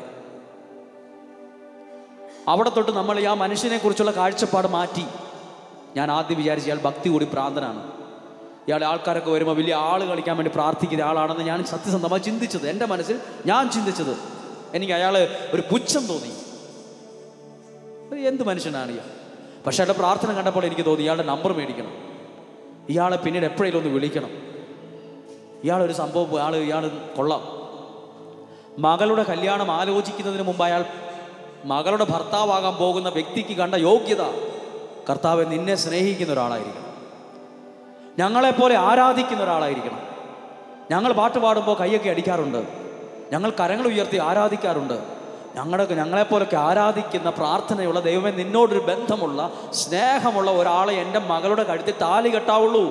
അവിടെ തൊട്ട് നമ്മൾ ഈ ആ മനുഷ്യനെ കുറിച്ചുള്ള കാഴ്ചപ്പാട് മാറ്റി ഞാൻ ആദ്യം വിചാരിച്ചു ഇയാൾ ഭക്തി കൂടി ഭ്രാന്തനാണ് ഇയാൾ ആൾക്കാരൊക്കെ വരുമ്പോൾ വലിയ ആൾ കളിക്കാൻ വേണ്ടി പ്രാർത്ഥിക്കുന്ന ആളാണെന്ന് ഞാൻ സത്യസന്ധമായി ചിന്തിച്ചത് എൻ്റെ മനസ്സിൽ ഞാൻ ചിന്തിച്ചത് എനിക്ക് അയാൾ ഒരു പുച്ഛം തോന്നി ഇത് എന്ത് മനുഷ്യനാണ് ഇയാൾ പക്ഷെ അയാളുടെ പ്രാർത്ഥന കണ്ടപ്പോൾ എനിക്ക് തോന്നി ഇയാളുടെ നമ്പർ മേടിക്കണം ഇയാളെ പിന്നീട് എപ്പോഴേലും ഒന്ന് വിളിക്കണം ഇയാളൊരു സംഭവം ഇയാൾ ഇയാൾ കൊള്ളാം മകളുടെ കല്യാണം ആലോചിക്കുന്നതിന് മുമ്പ് അയാൾ മകളുടെ ഭർത്താവാകാൻ പോകുന്ന വ്യക്തിക്ക് കണ്ട യോഗ്യത കർത്താവ് നിന്നെ സ്നേഹിക്കുന്ന ഒരാളായിരിക്കണം ഞങ്ങളെപ്പോലെ ആരാധിക്കുന്ന ഒരാളായിരിക്കണം ഞങ്ങൾ പാട്ട് പാടുമ്പോൾ കൈയൊക്കെ അടിക്കാറുണ്ട് ഞങ്ങൾ കരങ്ങൾ ഉയർത്തി ആരാധിക്കാറുണ്ട് ഞങ്ങളുടെ ഞങ്ങളെപ്പോലൊക്കെ ആരാധിക്കുന്ന പ്രാർത്ഥനയുള്ള ദൈവമേ നിന്നോടൊരു ബന്ധമുള്ള സ്നേഹമുള്ള ഒരാളെ എൻ്റെ മകളുടെ കഴുത്തിൽ താലി കെട്ടാവുള്ളൂ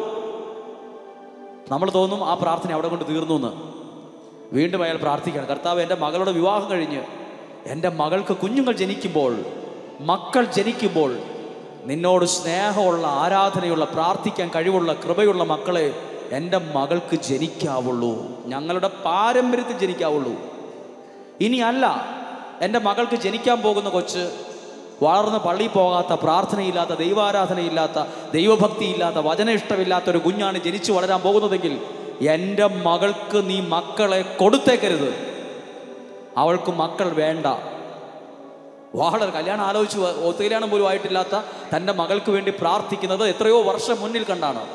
നമ്മൾ തോന്നും ആ പ്രാർത്ഥന അവിടെ കൊണ്ട് തീർന്നു എന്ന് വീണ്ടും അയാൾ പ്രാർത്ഥിക്കണം കർത്താവ് എൻ്റെ മകളുടെ വിവാഹം കഴിഞ്ഞ് എൻ്റെ മകൾക്ക് കുഞ്ഞുങ്ങൾ ജനിക്കുമ്പോൾ മക്കൾ ജനിക്കുമ്പോൾ നിന്നോട് സ്നേഹമുള്ള ആരാധനയുള്ള പ്രാർത്ഥിക്കാൻ കഴിവുള്ള കൃപയുള്ള മക്കളെ എൻ്റെ മകൾക്ക് ജനിക്കാവുള്ളൂ ഞങ്ങളുടെ പാരമ്പര്യത്തിൽ ജനിക്കാവുള്ളൂ ഇനി അല്ല എൻ്റെ മകൾക്ക് ജനിക്കാൻ പോകുന്ന കൊച്ച് വളർന്ന് പള്ളിയിൽ പോകാത്ത പ്രാർത്ഥനയില്ലാത്ത ദൈവാരാധനയില്ലാത്ത ദൈവഭക്തിയില്ലാത്ത വചന ഇഷ്ടമില്ലാത്ത ഒരു കുഞ്ഞാണ് ജനിച്ചു വളരാൻ പോകുന്നതെങ്കിൽ എൻ്റെ മകൾക്ക് നീ മക്കളെ കൊടുത്തേക്കരുത് അവൾക്ക് മക്കൾ വേണ്ട വളരെ കല്യാണം ആലോചിച്ച് വ- ഒത്തുകല്യാണം പോലും ആയിട്ടില്ലാത്ത തൻ്റെ മകൾക്ക് വേണ്ടി പ്രാർത്ഥിക്കുന്നത് എത്രയോ വർഷം മുന്നിൽ കണ്ടാണ്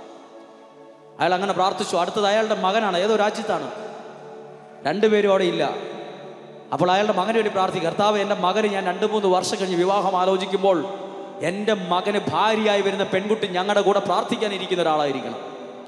അയാൾ അങ്ങനെ പ്രാർത്ഥിച്ചു അടുത്തത് അയാളുടെ മകനാണ് ഏതോ രാജ്യത്താണ് രണ്ടുപേരും അവിടെ ഇല്ല അപ്പോൾ അയാളുടെ മകന് വേണ്ടി പ്രാർത്ഥിക്കും കർത്താവ് എൻ്റെ മകന് ഞാൻ രണ്ട് മൂന്ന് വർഷം കഴിഞ്ഞ് വിവാഹം ആലോചിക്കുമ്പോൾ എൻ്റെ മകന് ഭാര്യയായി വരുന്ന പെൺകുട്ടി ഞങ്ങളുടെ കൂടെ പ്രാർത്ഥിക്കാൻ ഇരിക്കുന്ന ഒരാളായിരിക്കണം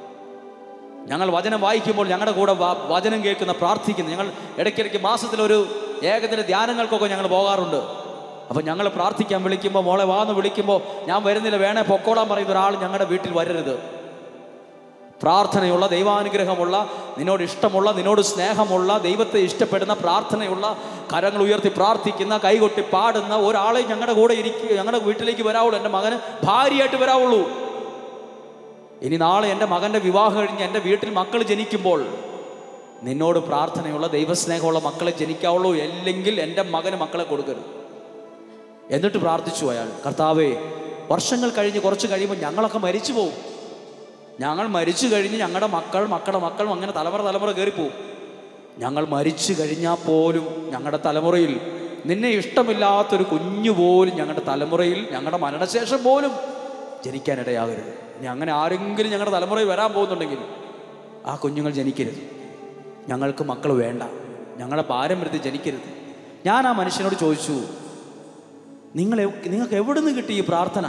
ഞങ്ങൾ വചനം വായിക്കുമ്പോൾ ഞങ്ങളുടെ കൂടെ വ- വചനം കേൾക്കുന്ന പ്രാർത്ഥിക്കുന്ന ഞങ്ങൾ ഇടയ്ക്കിടയ്ക്ക് മാസത്തിലൊരു ഏകദിന ധ്യാനങ്ങൾക്കൊക്കെ ഞങ്ങൾ പോകാറുണ്ട് അപ്പോൾ ഞങ്ങൾ പ്രാർത്ഥിക്കാൻ വിളിക്കുമ്പോൾ മോളെ വാന്ന് വിളിക്കുമ്പോൾ ഞാൻ വരുന്നില്ല വേണേ പൊക്കോളാൻ പറയുന്ന ഒരാൾ ഞങ്ങളുടെ വീട്ടിൽ വരരുത് പ്രാർത്ഥനയുള്ള ദൈവാനുഗ്രഹമുള്ള നിന്നോട് ഇഷ്ടമുള്ള നിന്നോട് സ്നേഹമുള്ള ദൈവത്തെ ഇഷ്ടപ്പെടുന്ന പ്രാർത്ഥനയുള്ള കരങ്ങൾ ഉയർത്തി പ്രാർത്ഥിക്കുന്ന കൈകൊട്ടി പാടുന്ന ഒരാളെ ഞങ്ങളുടെ കൂടെ ഇരിക്കുക ഞങ്ങളുടെ വീട്ടിലേക്ക് വരാവുള്ളൂ എൻ്റെ മകന് ഭാര്യയായിട്ട് വരാവുള്ളൂ ഇനി നാളെ എൻ്റെ മകൻ്റെ വിവാഹം കഴിഞ്ഞ് എൻ്റെ വീട്ടിൽ മക്കൾ ജനിക്കുമ്പോൾ നിന്നോട് പ്രാർത്ഥനയുള്ള ദൈവസ്നേഹമുള്ള മക്കളെ ജനിക്കാവുള്ളൂ അല്ലെങ്കിൽ എൻ്റെ മകന് മക്കളെ കൊടുക്കരുത് എന്നിട്ട് പ്രാർത്ഥിച്ചു അയാൾ കർത്താവേ വർഷങ്ങൾ കഴിഞ്ഞ് കുറച്ച് കഴിയുമ്പോൾ ഞങ്ങളൊക്കെ മരിച്ചു പോകും ഞങ്ങൾ മരിച്ചു കഴിഞ്ഞ് ഞങ്ങളുടെ മക്കൾ മക്കളുടെ മക്കളും അങ്ങനെ തലമുറ തലമുറ കയറിപ്പോവും ഞങ്ങൾ മരിച്ചു കഴിഞ്ഞാൽ പോലും ഞങ്ങളുടെ തലമുറയിൽ നിന്നെ ഇഷ്ടമില്ലാത്തൊരു കുഞ്ഞു പോലും ഞങ്ങളുടെ തലമുറയിൽ ഞങ്ങളുടെ മരണശേഷം പോലും ജനിക്കാനിടയാകരുത് ഇനി അങ്ങനെ ആരെങ്കിലും ഞങ്ങളുടെ തലമുറയിൽ വരാൻ പോകുന്നുണ്ടെങ്കിൽ ആ കുഞ്ഞുങ്ങൾ ജനിക്കരുത് ഞങ്ങൾക്ക് മക്കൾ വേണ്ട ഞങ്ങളുടെ പാരമ്പര്യത്തിൽ ജനിക്കരുത് ഞാൻ ആ മനുഷ്യനോട് ചോദിച്ചു നിങ്ങൾ എവ്- നിങ്ങൾക്ക് എവിടെ നിന്ന് കിട്ടി ഈ പ്രാർത്ഥന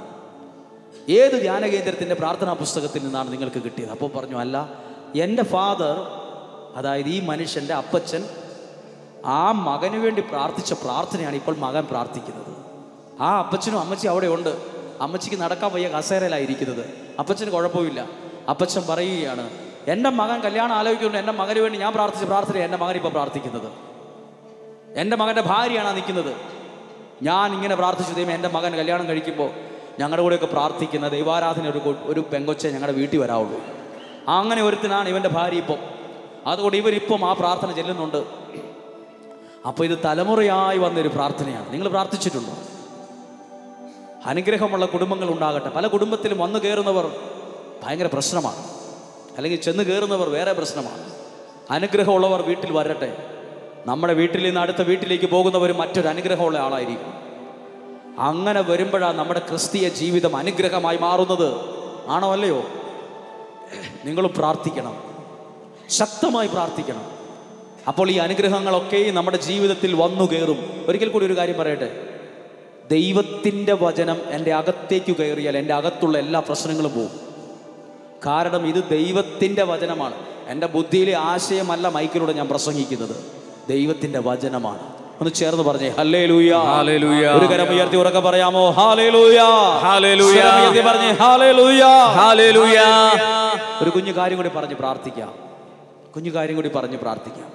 ഏത് ധ്യാന കേന്ദ്രത്തിൻ്റെ പ്രാർത്ഥനാ പുസ്തകത്തിൽ നിന്നാണ് നിങ്ങൾക്ക് കിട്ടിയത് അപ്പോൾ പറഞ്ഞു അല്ല എൻ്റെ ഫാദർ അതായത് ഈ മനുഷ്യൻ്റെ അപ്പച്ചൻ ആ മകന് വേണ്ടി പ്രാർത്ഥിച്ച പ്രാർത്ഥനയാണ് ഇപ്പോൾ മകൻ പ്രാർത്ഥിക്കുന്നത് ആ അപ്പച്ചനും അമ്മച്ചി അവിടെ ഉണ്ട് അമ്മച്ചിക്ക് നടക്കാൻ വയ്യ കസേരയിലായിരിക്കുന്നത് അപ്പച്ചന് കുഴപ്പമില്ല അപ്പച്ചൻ പറയുകയാണ് എൻ്റെ മകൻ കല്യാണം ആലോചിക്കുന്നുണ്ട് എൻ്റെ മകന് വേണ്ടി ഞാൻ പ്രാർത്ഥിച്ച പ്രാർത്ഥന എൻ്റെ മകൻ ഇപ്പോൾ പ്രാർത്ഥിക്കുന്നത് എൻ്റെ മകൻ്റെ ഭാര്യയാണ് ആ നിൽക്കുന്നത് ഞാൻ ഇങ്ങനെ പ്രാർത്ഥിച്ചു ദൈവം എൻ്റെ മകൻ കല്യാണം കഴിക്കുമ്പോൾ ഞങ്ങളുടെ കൂടെയൊക്കെ പ്രാർത്ഥിക്കുന്ന ദൈവാരാധന ഒരു കൊ- ഒരു പെങ്കൊച്ചെ ഞങ്ങളുടെ വീട്ടിൽ വരാവുള്ളൂ അങ്ങനെ ഒരുത്തിനാണ് ഇവൻ്റെ ഭാര്യ ഇപ്പം അതുകൊണ്ട് ഇവരിപ്പം ആ പ്രാർത്ഥന ചെല്ലുന്നുണ്ട് അപ്പോൾ ഇത് തലമുറയായി വന്നൊരു പ്രാർത്ഥനയാണ് നിങ്ങൾ പ്രാർത്ഥിച്ചിട്ടുണ്ടോ അനുഗ്രഹമുള്ള കുടുംബങ്ങൾ ഉണ്ടാകട്ടെ പല കുടുംബത്തിലും വന്നു കയറുന്നവർ ഭയങ്കര പ്രശ്നമാണ് അല്ലെങ്കിൽ ചെന്ന് കയറുന്നവർ വേറെ പ്രശ്നമാണ് അനുഗ്രഹമുള്ളവർ വീട്ടിൽ വരട്ടെ നമ്മുടെ വീട്ടിൽ നിന്ന് അടുത്ത വീട്ടിലേക്ക് പോകുന്നവർ മറ്റൊരു അനുഗ്രഹമുള്ള ആളായിരിക്കും അങ്ങനെ വരുമ്പോഴാണ് നമ്മുടെ ക്രിസ്തീയ ജീവിതം അനുഗ്രഹമായി മാറുന്നത് ആണോ അല്ലയോ നിങ്ങളും പ്രാർത്ഥിക്കണം ശക്തമായി പ്രാർത്ഥിക്കണം അപ്പോൾ ഈ അനുഗ്രഹങ്ങളൊക്കെ നമ്മുടെ ജീവിതത്തിൽ വന്നു കയറും ഒരിക്കൽ കൂടി ഒരു കാര്യം പറയട്ടെ ദൈവത്തിൻ്റെ വചനം എൻ്റെ അകത്തേക്ക് കയറിയാൽ എൻ്റെ അകത്തുള്ള എല്ലാ പ്രശ്നങ്ങളും പോകും കാരണം ഇത് ദൈവത്തിൻ്റെ വചനമാണ് എൻ്റെ ബുദ്ധിയിലെ ആശയമല്ല മൈക്കിലൂടെ ഞാൻ പ്രസംഗിക്കുന്നത് ദൈവത്തിൻ്റെ വചനമാണ് ഒന്ന് ചേർന്ന് പറഞ്ഞേ ഹല്ലേ ലൂയ ഹല്ലേലൂയ. ഒരു കരം ഉയർത്തി ഉറക്കെ പറയാമോ ഹാലേ ലൂയ ഹല്ലേലൂയ. പറഞ്ഞേ ഹാലേ ലൂയ ഹല്ലേലൂയ. ഒരു കുഞ്ഞു കാര്യം കൂടി പറഞ്ഞ് പ്രാർത്ഥിക്കാം കുഞ്ഞു കാര്യം കൂടി പറഞ്ഞ് പ്രാർത്ഥിക്കാം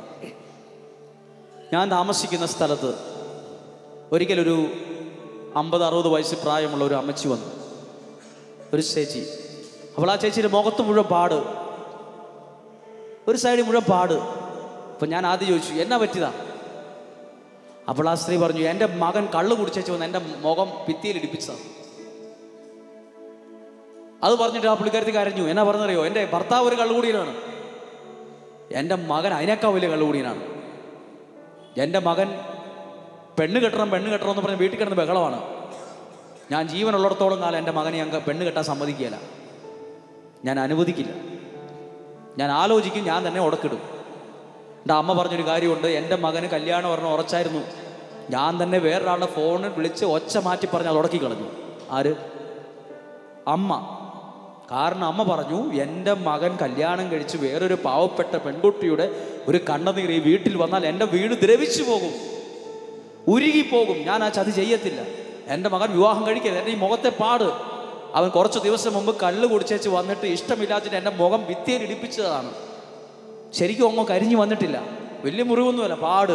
ഞാൻ താമസിക്കുന്ന സ്ഥലത്ത് ഒരിക്കലൊരു അമ്പത് അറുപത് വയസ്സ് പ്രായമുള്ള ഒരു അമ്മച്ചി വന്നു ഒരു ചേച്ചി അപ്പോൾ ആ ചേച്ചിയുടെ മുഖത്ത് മുഴുവൻ പാട് ഒരു സൈഡിൽ മുഴുവൻ പാട് അപ്പം ഞാൻ ആദ്യം ചോദിച്ചു എന്നാ പറ്റിയതാ അപ്പോൾ ആ സ്ത്രീ പറഞ്ഞു എൻ്റെ മകൻ കള്ളു കുടിച്ചു വന്ന് എൻ്റെ മുഖം ഭിത്തിയിൽ ഇടിപ്പിച്ചതാണ് അത് പറഞ്ഞിട്ട് ആ പുള്ളിക്കാരത്തി കരഞ്ഞു എന്നാ പറഞ്ഞറിയോ എൻ്റെ ഭർത്താവ് ഒരു കള്ളുകൂടിയനാണ് എൻ്റെ മകൻ അതിനേക്കാൾ വലിയ കള്ളുകൂടിയനാണ് എൻ്റെ മകൻ പെണ്ണ് കെട്ടണം പെണ്ണ് കെട്ടണം എന്ന് പറഞ്ഞ് വീട്ടിൽ കിടന്ന് ബഹളമാണ് ഞാൻ ജീവനുള്ളിടത്തോളം കാലം എൻ്റെ മകനെ ഞങ്ങൾക്ക് പെണ്ണ് കെട്ടാൻ സമ്മതിക്കുകയില്ല ഞാൻ അനുവദിക്കില്ല ഞാൻ ആലോചിക്കും ഞാൻ തന്നെ ഉടക്കിടും എൻ്റെ അമ്മ പറഞ്ഞൊരു കാര്യമുണ്ട് എൻ്റെ മകന് കല്യാണം ഒരെണ്ണം ഉറച്ചായിരുന്നു ഞാൻ തന്നെ വേറൊരാളുടെ ഫോണിൽ വിളിച്ച് ഒച്ച മാറ്റി പറഞ്ഞ് അത് ഉടക്കി കളഞ്ഞു ആര് അമ്മ കാരണം അമ്മ പറഞ്ഞു എൻ്റെ മകൻ കല്യാണം കഴിച്ച് വേറൊരു പാവപ്പെട്ട പെൺകുട്ടിയുടെ ഒരു കണ്ണുനീർ ഈ വീട്ടിൽ വന്നാൽ എൻ്റെ വീട് ദ്രവിച്ചു പോകും ഉരുകിപ്പോകും ഞാൻ ആ ചതി ചെയ്യത്തില്ല എൻ്റെ മകൻ വിവാഹം കഴിക്കരുത് എൻ്റെ ഈ മുഖത്തെ പാട് അവൻ കുറച്ച് ദിവസം മുമ്പ് കള്ള് കുടിച്ചേച്ച് വന്നിട്ട് ഇഷ്ടമില്ലാത്തിട്ട് എൻ്റെ മുഖം ഭിത്തിയിൽ ഇടിപ്പിച്ചതാണ് ശരിക്കും ഒന്നും കരിഞ്ഞു വന്നിട്ടില്ല വലിയ മുറിവൊന്നുമല്ല പാട്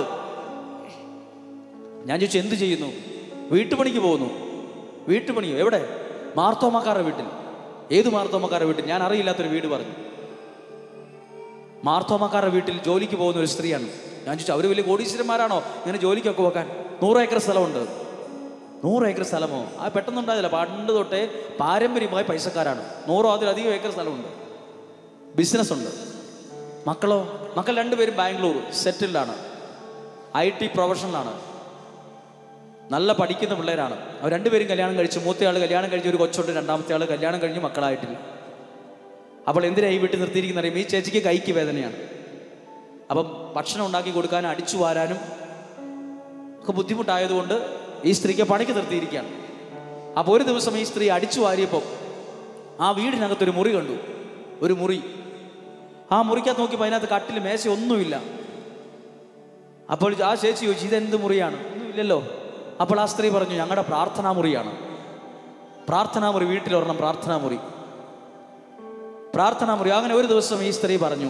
ഞാൻ ചോദിച്ചു എന്ത് ചെയ്യുന്നു വീട്ടുപണിക്ക് പോകുന്നു വീട്ടുപണിയോ എവിടെ മാർത്തോമക്കാരുടെ വീട്ടിൽ ഏത് മാർത്തോമക്കാരുടെ വീട്ടിൽ ഞാൻ അറിയില്ലാത്തൊരു വീട് പറഞ്ഞു മാർത്തോമക്കാരുടെ വീട്ടിൽ ജോലിക്ക് പോകുന്ന ഒരു സ്ത്രീയാണ് ഞാൻ ചോദിച്ചു അവർ വലിയ കോടീശ്വരന്മാരാണോ ഇങ്ങനെ ജോലിക്കൊക്കെ വെക്കാൻ നൂറ് ഏക്കർ സ്ഥലമുണ്ട് നൂറ് ഏക്കർ സ്ഥലമോ ആ പെട്ടെന്നുണ്ടായതില്ല പണ്ട് തൊട്ടേ പാരമ്പര്യമായി പൈസക്കാരാണ് നൂറോ അതിലധികം ഏക്കർ സ്ഥലമുണ്ട് ബിസിനസ് ഉണ്ട് മക്കളോ മക്കൾ രണ്ടുപേരും ബാംഗ്ലൂർ സെറ്റിൽഡാണ് ഐ ടി പ്രൊഫഷണലാണ് നല്ല പഠിക്കുന്ന പിള്ളേരാണ് അവർ രണ്ടുപേരും കല്യാണം കഴിച്ചു മൂത്തയാൾ കല്യാണം കഴിച്ച് ഒരു കൊച്ചുണ്ട് രണ്ടാമത്തെ ആൾ കല്യാണം കഴിഞ്ഞ് മക്കളായിട്ടില്ല അപ്പോൾ എന്തിനാ ഈ വീട്ടിൽ നിർത്തിയിരിക്കുന്ന അറിയുമ്പോൾ ഈ ചേച്ചിക്ക് കൈക്ക് വേദനയാണ് അപ്പം ഭക്ഷണം ഉണ്ടാക്കി കൊടുക്കാനും അടിച്ചു വാരാനും ഒക്കെ ബുദ്ധിമുട്ടായതുകൊണ്ട് ഈ സ്ത്രീക്ക് പണിക്ക് നിർത്തിയിരിക്കുകയാണ് അപ്പോൾ ഒരു ദിവസം ഈ സ്ത്രീ അടിച്ചു വാരിയപ്പോൾ ആ വീടിനകത്തൊരു മുറി കണ്ടു ഒരു മുറി ആ മുറിക്കകത്ത് നോക്കിയപ്പോൾ അതിനകത്ത് കട്ടിൽ മേശ ഒന്നുമില്ല അപ്പോൾ ആ ചേച്ചി ചോദിച്ചു ഇതെന്ത് മുറിയാണ് ഒന്നുമില്ലല്ലോ അപ്പോൾ ആ സ്ത്രീ പറഞ്ഞു ഞങ്ങളുടെ പ്രാർത്ഥനാ മുറിയാണ് പ്രാർത്ഥനാ മുറി വീട്ടിൽ ഒരെണ്ണം പ്രാർത്ഥനാ മുറി പ്രാർത്ഥനാ മുറി അങ്ങനെ ഒരു ദിവസം ഈ സ്ത്രീ പറഞ്ഞു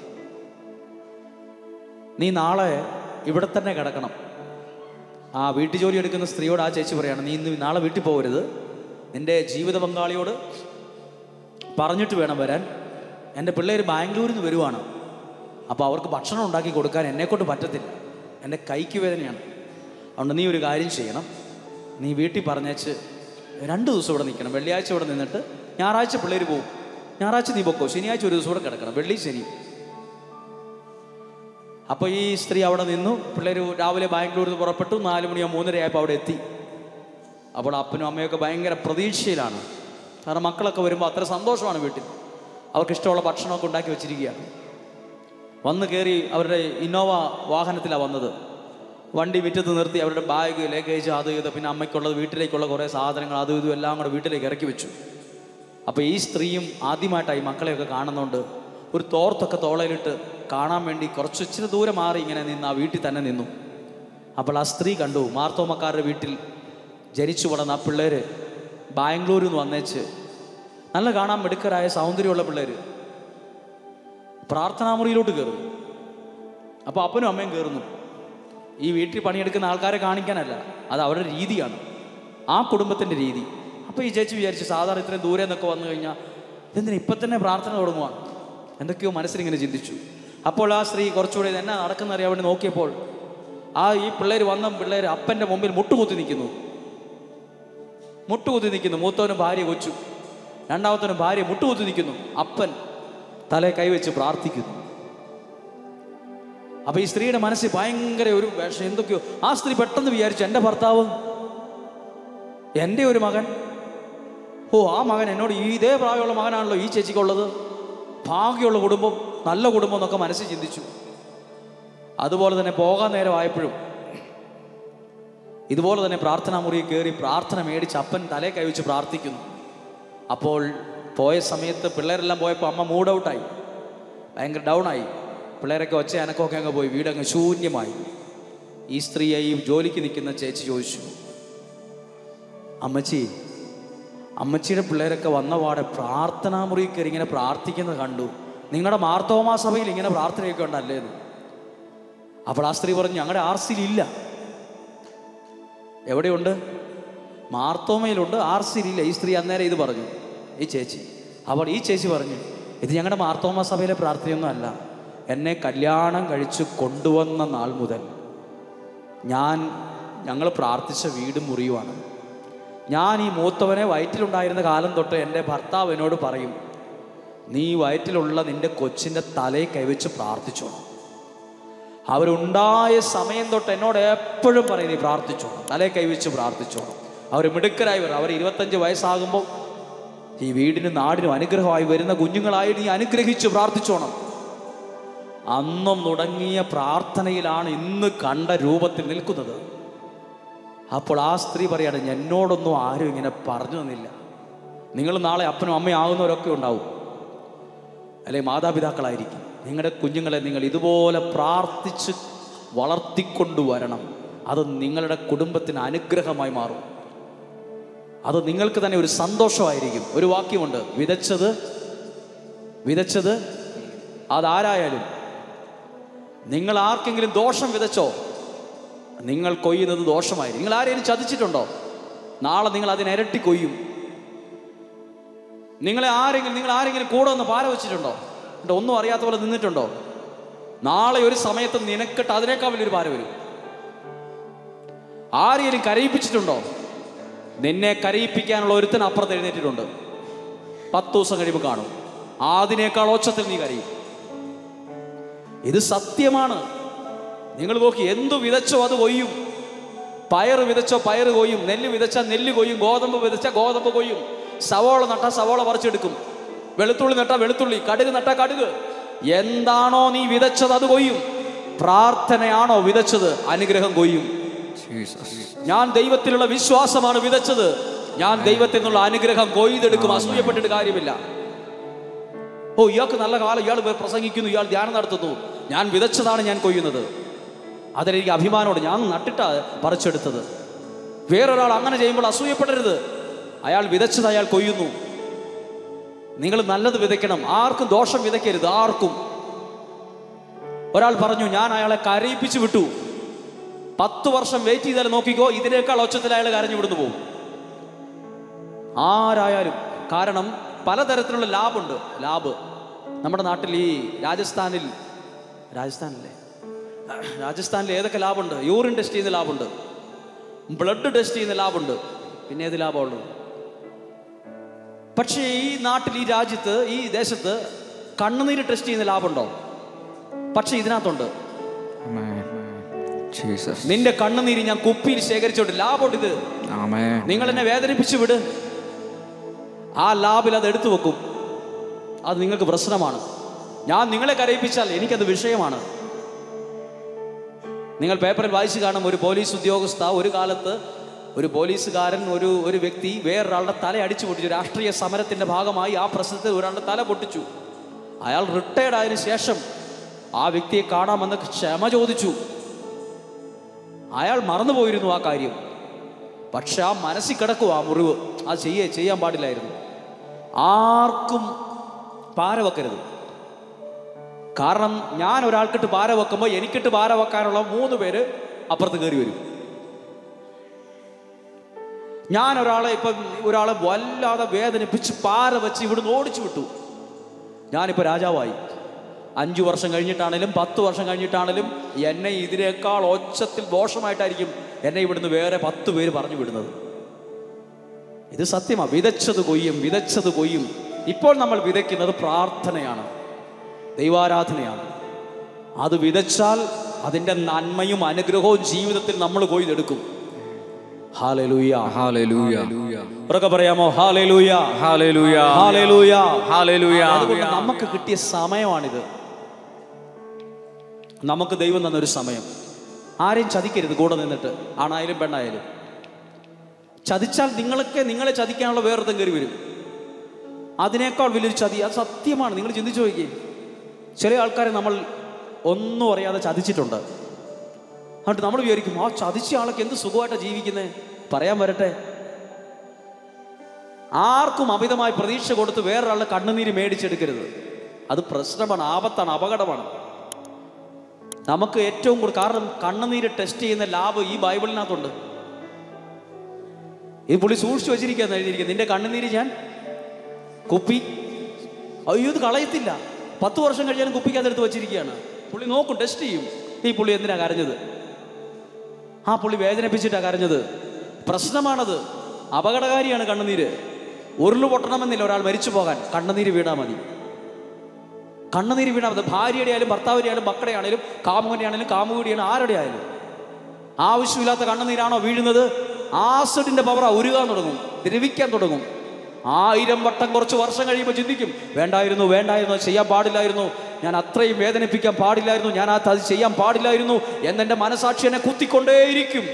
നീ നാളെ ഇവിടെ തന്നെ കിടക്കണം ആ വീട്ടു ജോലി എടുക്കുന്ന സ്ത്രീയോട് ആ ചേച്ചി പറയാണ് നീ ഇന്ന് നാളെ വീട്ടിൽ പോകരുത് നിന്റെ ജീവിത പങ്കാളിയോട് പറഞ്ഞിട്ട് വേണം വരാൻ എൻ്റെ പിള്ളേർ ബാംഗ്ലൂരിൽ നിന്ന് വരുവാണ് അപ്പോൾ അവർക്ക് ഭക്ഷണം ഉണ്ടാക്കി കൊടുക്കാൻ എന്നെക്കൊണ്ട് പറ്റത്തില്ല എൻ്റെ കൈക്ക് വേദനയാണ് അതുകൊണ്ട് നീ ഒരു കാര്യം ചെയ്യണം നീ വീട്ടിൽ പറഞ്ഞേച്ച് രണ്ട് ദിവസം ഇവിടെ നിൽക്കണം വെള്ളിയാഴ്ച ഇവിടെ നിന്നിട്ട് ഞായറാഴ്ച പിള്ളേർ പോകും ഞായറാഴ്ച നീ പൊക്കോ ശനിയാഴ്ച ഒരു ദിവസം ഇവിടെ കിടക്കണം വെള്ളി ശനി അപ്പോൾ ഈ സ്ത്രീ അവിടെ നിന്നു പിള്ളേർ രാവിലെ ബാംഗ്ലൂരിൽ നിന്ന് പുറപ്പെട്ടു നാല് മണിയോ മൂന്നരയായപ്പോൾ അവിടെ എത്തി അപ്പോൾ അപ്പനും അമ്മയൊക്കെ ഭയങ്കര പ്രതീക്ഷയിലാണ് കാരണം മക്കളൊക്കെ വരുമ്പോൾ അത്ര സന്തോഷമാണ് വീട്ടിൽ അവർക്ക് ഇഷ്ടമുള്ള ഭക്ഷണമൊക്കെ ഉണ്ടാക്കി വെച്ചിരിക്കുകയാണ് വന്ന് കയറി അവരുടെ ഇന്നോവ വാഹനത്തിലാണ് വന്നത് വണ്ടി മുറ്റത്ത് നിർത്തി അവരുടെ ബാഗ് ലഗേജ് അത് ഇത് പിന്നെ അമ്മയ്ക്കുള്ളത് വീട്ടിലേക്കുള്ള കുറേ സാധനങ്ങൾ അതും ഇതും എല്ലാം കൂടെ വീട്ടിലേക്ക് ഇറക്കി വെച്ചു അപ്പോൾ ഈ സ്ത്രീയും ആദ്യമായിട്ടായി മക്കളെയൊക്കെ കാണുന്നുണ്ട് ഒരു തോർത്തൊക്കെ തോളയിലിട്ട് കാണാൻ വേണ്ടി കുറച്ച് ഇച്ചിരി ദൂരെ മാറി ഇങ്ങനെ നിന്ന് ആ വീട്ടിൽ തന്നെ നിന്നു അപ്പോൾ ആ സ്ത്രീ കണ്ടു മാർത്തോമക്കാരുടെ വീട്ടിൽ ജനിച്ചു വളർന്ന ആ പിള്ളേർ ബാംഗ്ലൂരിൽ നിന്ന് വന്നേച്ച് നല്ല കാണാൻ മിടുക്കരായ സൗന്ദര്യമുള്ള പിള്ളേർ പ്രാർത്ഥനാമുറിയിലോട്ട് കയറുന്നു അപ്പോൾ അപ്പനും അമ്മയും കയറുന്നു ഈ വീട്ടിൽ പണിയെടുക്കുന്ന ആൾക്കാരെ കാണിക്കാനല്ല അത് അവരുടെ രീതിയാണ് ആ കുടുംബത്തിൻ്റെ രീതി അപ്പോൾ ഈ ചേച്ചി വിചാരിച്ചു സാധാരണ ഇത്രയും ദൂരെ നിന്നൊക്കെ വന്നു കഴിഞ്ഞാൽ ഇതെന്തിനാ ഇപ്പം തന്നെ പ്രാർത്ഥന തുടങ്ങുവാണ് എന്തൊക്കെയോ മനസ്സിലിങ്ങനെ ചിന്തിച്ചു അപ്പോൾ ആ സ്ത്രീ കുറച്ചുകൂടി എന്നാ നടക്കുന്ന അറിയാൻ വേണ്ടി നോക്കിയപ്പോൾ ആ ഈ പിള്ളേർ വന്ന പിള്ളേർ അപ്പൻ്റെ മുമ്പിൽ മുട്ടുകുത്തി നിൽക്കുന്നു മുട്ടുകുത്തി നിൽക്കുന്നു മൂത്തവനും ഭാര്യ കൊച്ചു രണ്ടാമത്തവനും ഭാര്യ മുട്ടുകുത്തി നിൽക്കുന്നു അപ്പൻ തലേ കൈവച്ച് പ്രാർത്ഥിക്കുന്നു അപ്പൊ ഈ സ്ത്രീയുടെ മനസ്സിൽ ഭയങ്കര ഒരു വിഷം എന്തൊക്കെയോ ആ സ്ത്രീ പെട്ടെന്ന് വിചാരിച്ചു എൻ്റെ ഭർത്താവ് എൻ്റെ ഒരു മകൻ ഓ ആ മകൻ എന്നോട് ഈ ഇതേ പ്രായമുള്ള മകനാണല്ലോ ഈ ചേച്ചിക്കുള്ളത് ഭാഗ്യമുള്ള കുടുംബം നല്ല കുടുംബം എന്നൊക്കെ മനസ്സിൽ ചിന്തിച്ചു അതുപോലെ തന്നെ പോകാൻ നേരമായപ്പോഴും ഇതുപോലെ തന്നെ പ്രാർത്ഥനാ മുറിയിൽ കയറി പ്രാർത്ഥന മേടിച്ച് അപ്പൻ തലേ കൈവച്ച് പ്രാർത്ഥിക്കുന്നു അപ്പോൾ പോയ സമയത്ത് പിള്ളേരെല്ലാം പോയപ്പോൾ അമ്മ മൂഡ് ഔട്ടായി ഭയങ്കര ഡൗൺ ആയി പിള്ളേരൊക്കെ ഒച്ച അനക്കമൊക്കെ അങ്ങ് പോയി വീടങ്ങ് ശൂന്യമായി ഈ സ്ത്രീയെ ഈ ജോലിക്ക് നിൽക്കുന്ന ചേച്ചി ചോദിച്ചു അമ്മച്ചി അമ്മച്ചിയുടെ പിള്ളേരൊക്കെ വന്ന പാടെ പ്രാർത്ഥനാ മുറിയിൽ കയറി ഇങ്ങനെ പ്രാർത്ഥിക്കുന്നത് കണ്ടു നിങ്ങളുടെ മാർത്തോമാ സഭയിൽ ഇങ്ങനെ പ്രാർത്ഥനയൊക്കെ ഉണ്ടല്ലേ എന്ന് അപ്പോൾ ആ സ്ത്രീ പറഞ്ഞു ഞങ്ങളുടെ ആർ സിയിൽ ഇല്ല എവിടെയുണ്ട് മാർത്തോമയിലുണ്ട് ആർ സിയിൽ ഇല്ല ഈ സ്ത്രീ അന്നേരം ഇത് പറഞ്ഞു ഈ ചേച്ചി അപ്പോൾ ഈ ചേച്ചി പറഞ്ഞു ഇത് ഞങ്ങളുടെ മാർത്തോമ സഭയിലെ പ്രാർത്ഥനയൊന്നും അല്ല എന്നെ കല്യാണം കഴിച്ച് കൊണ്ടുവന്ന നാൾ മുതൽ ഞാൻ ഞങ്ങൾ പ്രാർത്ഥിച്ച വീട് മുറിയുവാണ് ഞാൻ ഈ മൂത്തവനെ വയറ്റിലുണ്ടായിരുന്ന കാലം തൊട്ട് എൻ്റെ ഭർത്താവ് എന്നോട് പറയും നീ വയറ്റിലുള്ള നിന്റെ കൊച്ചിൻ്റെ തലയിൽ കൈവച്ച് പ്രാർത്ഥിച്ചോണം അവരുണ്ടായ സമയം തൊട്ട് എന്നോട് എപ്പോഴും പറയും നീ പ്രാർത്ഥിച്ചോണം തലയെ കൈവച്ച് പ്രാർത്ഥിച്ചോണം അവർ മിടുക്കരായി വരും അവർ ഇരുപത്തഞ്ച് വയസ്സാകുമ്പോൾ ഈ വീടിനും നാടിനും അനുഗ്രഹമായി വരുന്ന കുഞ്ഞുങ്ങളായി നീ അനുഗ്രഹിച്ച് പ്രാർത്ഥിച്ചോണം അന്നും തുടങ്ങിയ പ്രാർത്ഥനയിലാണ് ഇന്ന് കണ്ട രൂപത്തിൽ നിൽക്കുന്നത് അപ്പോൾ ആ സ്ത്രീ പറയാണ് എന്നോടൊന്നും ആരും ഇങ്ങനെ പറഞ്ഞു തന്നില്ല നിങ്ങൾ നാളെ അപ്പനും അമ്മയും ആകുന്നവരൊക്കെ ഉണ്ടാവും അല്ലെ മാതാപിതാക്കളായിരിക്കും നിങ്ങളുടെ കുഞ്ഞുങ്ങളെ നിങ്ങൾ ഇതുപോലെ പ്രാർത്ഥിച്ച് വളർത്തിക്കൊണ്ടുവരണം അത് നിങ്ങളുടെ കുടുംബത്തിന് അനുഗ്രഹമായി മാറും അത് നിങ്ങൾക്ക് തന്നെ ഒരു സന്തോഷമായിരിക്കും ഒരു വാക്യമുണ്ട് വിതച്ചത് വിതച്ചത് അതാരായാലും നിങ്ങൾ ആർക്കെങ്കിലും ദോഷം വിതച്ചോ നിങ്ങൾ കൊയ്യുന്നത് ദോഷമായിരിക്കും നിങ്ങൾ ആരെങ്കിലും ചതിച്ചിട്ടുണ്ടോ നാളെ നിങ്ങൾ അതിന് ഇരട്ടി കൊയ്യും നിങ്ങളെ ആരെങ്കിലും നിങ്ങൾ ആരെങ്കിലും കൂടെ ഒന്ന് പാര വെച്ചിട്ടുണ്ടോ എന്നിട്ട് ഒന്നും അറിയാത്ത പോലെ നിന്നിട്ടുണ്ടോ നാളെ ഒരു സമയത്ത് നിനക്കിട്ട് അതിനേക്കാൾ വലിയൊരു പാര വരും ആരെങ്കിലും കരയിപ്പിച്ചിട്ടുണ്ടോ നിന്നെ കരയിപ്പിക്കാനുള്ള ഒരുത്തൻ അപ്പുറത്ത് എഴുന്നേറ്റിട്ടുണ്ട് പത്ത് ദിവസം കഴിയുമ്പോൾ കാണും അതിനേക്കാൾ ഒച്ചത്തിൽ നീ കരയും ഇത് സത്യമാണ് നിങ്ങൾ നോക്കി എന്തു വിതച്ചോ അത് കൊയ്യും പയറ് വിതച്ചോ പയറ് കൊയ്യും നെല്ല് വിതച്ചാൽ നെല്ല് കൊയ്യും ഗോതമ്പ് വിതച്ചാൽ ഗോതമ്പ് കൊയ്യും സവോള നട്ടാൽ സവോള പറിച്ചെടുക്കും വെളുത്തുള്ളി നട്ടാൽ വെളുത്തുള്ളി കടുക് നട്ടാൽ കടുക് എന്താണോ നീ വിതച്ചത് അത് കൊയ്യും പ്രാർത്ഥനയാണോ വിതച്ചത് അനുഗ്രഹം കൊയ്യും ഞാൻ ദൈവത്തിലുള്ള വിശ്വാസമാണ് വിതച്ചത് ഞാൻ ദൈവത്തിൽ നിന്നുള്ള അനുഗ്രഹം കൊയ്തെടുക്കും അസൂയപ്പെട്ടിട്ട് കാര്യമില്ല ഓ ഇയാൾക്ക് നല്ല കാലം ഇയാൾ പ്രസംഗിക്കുന്നു ഇയാൾ ധ്യാനം നടത്തുന്നു ഞാൻ വിതച്ചതാണ് ഞാൻ കൊയ്യുന്നത് അതിലെനിക്ക് അഭിമാനമുണ്ട് ഞാൻ നട്ടിട്ടാ പറിച്ചെടുത്തത് വേറൊരാൾ അങ്ങനെ ചെയ്യുമ്പോൾ അസൂയപ്പെടരുത് അയാൾ വിതച്ചത് അയാൾ കൊയ്യുന്നു നിങ്ങൾ നല്ലത് വിതയ്ക്കണം ആർക്കും ദോഷം വിതയ്ക്കരുത് ആർക്കും ഒരാൾ പറഞ്ഞു ഞാൻ അയാളെ കരയിപ്പിച്ചു വിട്ടു പത്ത് വർഷം വെയിറ്റ് ചെയ്താൽ നോക്കിക്കോ ഇതിനേക്കാൾ ഒച്ചത്തിൽ അയാൾ കരഞ്ഞു വിടുന്നു പോകും ആരായാലും കാരണം പലതരത്തിലുള്ള ലാബുണ്ട് ലാബ് നമ്മുടെ നാട്ടിൽ ഈ രാജസ്ഥാനിൽ രാജസ്ഥാനിലെ രാജസ്ഥാനിൽ ഏതൊക്കെ ലാബുണ്ട് യൂറിൻ ടെസ്റ്റ് ചെയ്യുന്ന ലാബുണ്ട് ബ്ലഡ് ടെസ്റ്റ് ചെയ്യുന്ന ലാബുണ്ട് പിന്നെ ഏത് ലാബുള്ളത് പക്ഷേ ഈ നാട്ടിൽ ഈ രാജ്യത്ത് ഈ ദേശത്ത് കണ്ണുനീര് ടെസ്റ്റ് ചെയ്യുന്ന ലാബുണ്ടോ പക്ഷെ ഇതിനകത്തുണ്ട് Amen. Jesus. നിന്റെ കണ്ണുനീര് ഞാൻ കുപ്പിയിൽ ശേഖരിച്ചോണ്ട് ലാബുണ്ട് ഇത് Amen. നിങ്ങൾ എന്നെ വേദനിപ്പിച്ചു വിട് ആ ലാബിൽ അത് എടുത്തു വെക്കും അത് നിങ്ങൾക്ക് പ്രശ്നമാണ് ഞാൻ നിങ്ങളെ കരയിപ്പിച്ചാൽ എനിക്കത് വിഷയമാണ് നിങ്ങൾ പേപ്പറിൽ വായിച്ചു കാണും ഒരു പോലീസ് ഉദ്യോഗസ്ഥ ഒരു കാലത്ത് ഒരു പോലീസുകാരൻ ഒരു ഒരു വ്യക്തി വേറൊരാളുടെ തല അടിച്ചു പൊട്ടിച്ചു രാഷ്ട്രീയ സമരത്തിന്റെ ഭാഗമായി ആ പ്രശ്നത്തിൽ ഒരാളുടെ തല പൊട്ടിച്ചു അയാൾ റിട്ടയർഡ് ആയതിനു ശേഷം ആ വ്യക്തിയെ കാണാമെന്ന് ക്ഷമ ചോദിച്ചു അയാൾ മറന്നുപോയിരുന്നു ആ കാര്യം പക്ഷെ ആ മനസ്സിൽ കിടക്കും ആ മുറിവ് അത് ചെയ്യേ ചെയ്യാൻ പാടില്ലായിരുന്നു ആർക്കും പാര വെക്കരുത് കാരണം ഞാൻ ഒരാൾക്കിട്ട് പാര വെക്കുമ്പോൾ എനിക്കിട്ട് പാര വെക്കാനുള്ള മൂന്ന് പേര് അപ്പുറത്ത് കയറി വരും ഞാൻ ഒരാളെ ഇപ്പം ഒരാളെ വല്ലാതെ വേദനിപ്പിച്ച് പാര വെച്ച് ഇവിടുന്ന് ഓടിച്ചു വിട്ടു ഞാനിപ്പോൾ രാജാവായി അഞ്ചു വർഷം കഴിഞ്ഞിട്ടാണേലും പത്ത് വർഷം കഴിഞ്ഞിട്ടാണേലും എന്നെ ഇതിനേക്കാൾ ഒച്ചത്തിൽ ദോഷമായിട്ടായിരിക്കും എന്നെ ഇവിടുന്ന് വേറെ പത്ത് പേര് പറഞ്ഞു വിടുന്നത് ഇത് സത്യമാണ് വിതച്ചത് കൊയ്യും വിതച്ചത് കൊയ്യും ഇപ്പോൾ നമ്മൾ വിതയ്ക്കുന്നത് പ്രാർത്ഥനയാണ് ദൈവാരാധനയാണ് അത് വിതച്ചാൽ അതിൻ്റെ നന്മയും അനുഗ്രഹവും ജീവിതത്തിൽ നമ്മൾ കൊയ്തെടുക്കും ഹാലലൂയ Hallelujah. ഉറക്കെ പറയാമോ ഹാലലൂയ Hallelujah. Hallelujah Hallelujah. അതുകൊണ്ട് നമുക്ക് കിട്ടിയ സമയമാണിത് നമുക്ക് ദൈവം തന്നൊരു സമയം ആരെയും ചതിക്കരുത് കൂടെ നിന്നിട്ട് ആണായാലും പെണ്ണായാലും ചതിച്ചാൽ നിങ്ങളൊക്കെ നിങ്ങളെ ചതിക്കാനുള്ള വേറൊരുത്തം കയറി വരും അതിനേക്കാൾ വലിയൊരു ചതി അത് സത്യമാണ് നിങ്ങൾ ചിന്തിച്ചു നോക്കിയേ ചില ആൾക്കാരെ നമ്മൾ ഒന്നും അറിയാതെ ചതിച്ചിട്ടുണ്ട് എന്നിട്ട് നമ്മൾ വിചാരിക്കും ആ ചതിച്ച ആളൊക്കെ എന്ത് സുഖമായിട്ടാണ് ജീവിക്കുന്നത് പറയാൻ വരട്ടെ ആർക്കും അമിതമായി പ്രതീക്ഷ കൊടുത്ത് വേറൊരാളുടെ കണ്ണുനീര് മേടിച്ചെടുക്കരുത് അത് പ്രശ്നമാണ് ആപത്താണ് അപകടമാണ് നമുക്ക് ഏറ്റവും കൂടുതൽ കാരണം കണ്ണുനീര് ടെസ്റ്റ് ചെയ്യുന്ന ലാബ് ഈ ബൈബിളിനകത്തുണ്ട് ഈ പുള്ളി സൂക്ഷിച്ചു വെച്ചിരിക്കുകയെന്ന് എഴുതിയിരിക്കുന്നത് നിന്റെ കണ്ണുനീര് ഞാൻ കുപ്പി അയ്യോ ഇത് കളയത്തില്ല പത്ത് വർഷം കഴിഞ്ഞാലും കുപ്പിക്കകത്തെടുത്ത് വെച്ചിരിക്കുകയാണ് പുള്ളി നോക്കും ടെസ്റ്റ് ചെയ്യും ഈ പുള്ളി എന്തിനാ കരഞ്ഞത് ആ പുള്ളി വേദനിപ്പിച്ചിട്ടാ കരഞ്ഞത് പ്രശ്നമാണത് അപകടകാരിയാണ് കണ്ണുനീര് ഉരുളു പൊട്ടണമെന്നില്ല ഒരാൾ മരിച്ചു പോകാൻ കണ്ണുനീര് വീണാൽ മതി കണ്ണുനീര് വീണാൽ മതി ഭാര്യയുടെ ആയാലും ഭർത്താവിൻ്റെ ആയാലും മക്കളുടെ ആണെങ്കിലും കാമുകൻ്റെ ആണെങ്കിലും കാമുകിയുടെ ആരുടെ ആയാലും ആവശ്യമില്ലാത്ത കണ്ണുനീരാണോ വീഴുന്നത് ആസിഡിന്റെ പവർ ഉരുകാൻ തുടങ്ങും ദ്രവിക്കാൻ തുടങ്ങും ആയിരം വട്ടം കുറച്ച് വർഷം കഴിയുമ്പോൾ ചിന്തിക്കും വേണ്ടായിരുന്നു വേണ്ടായിരുന്നു അത് ചെയ്യാൻ പാടില്ലായിരുന്നു ഞാൻ അത്രയും വേദനിപ്പിക്കാൻ പാടില്ലായിരുന്നു ഞാൻ അത് അത് ചെയ്യാൻ പാടില്ലായിരുന്നു എന്നെൻ്റെ മനസാക്ഷി എന്നെ കുത്തിക്കൊണ്ടേയിരിക്കും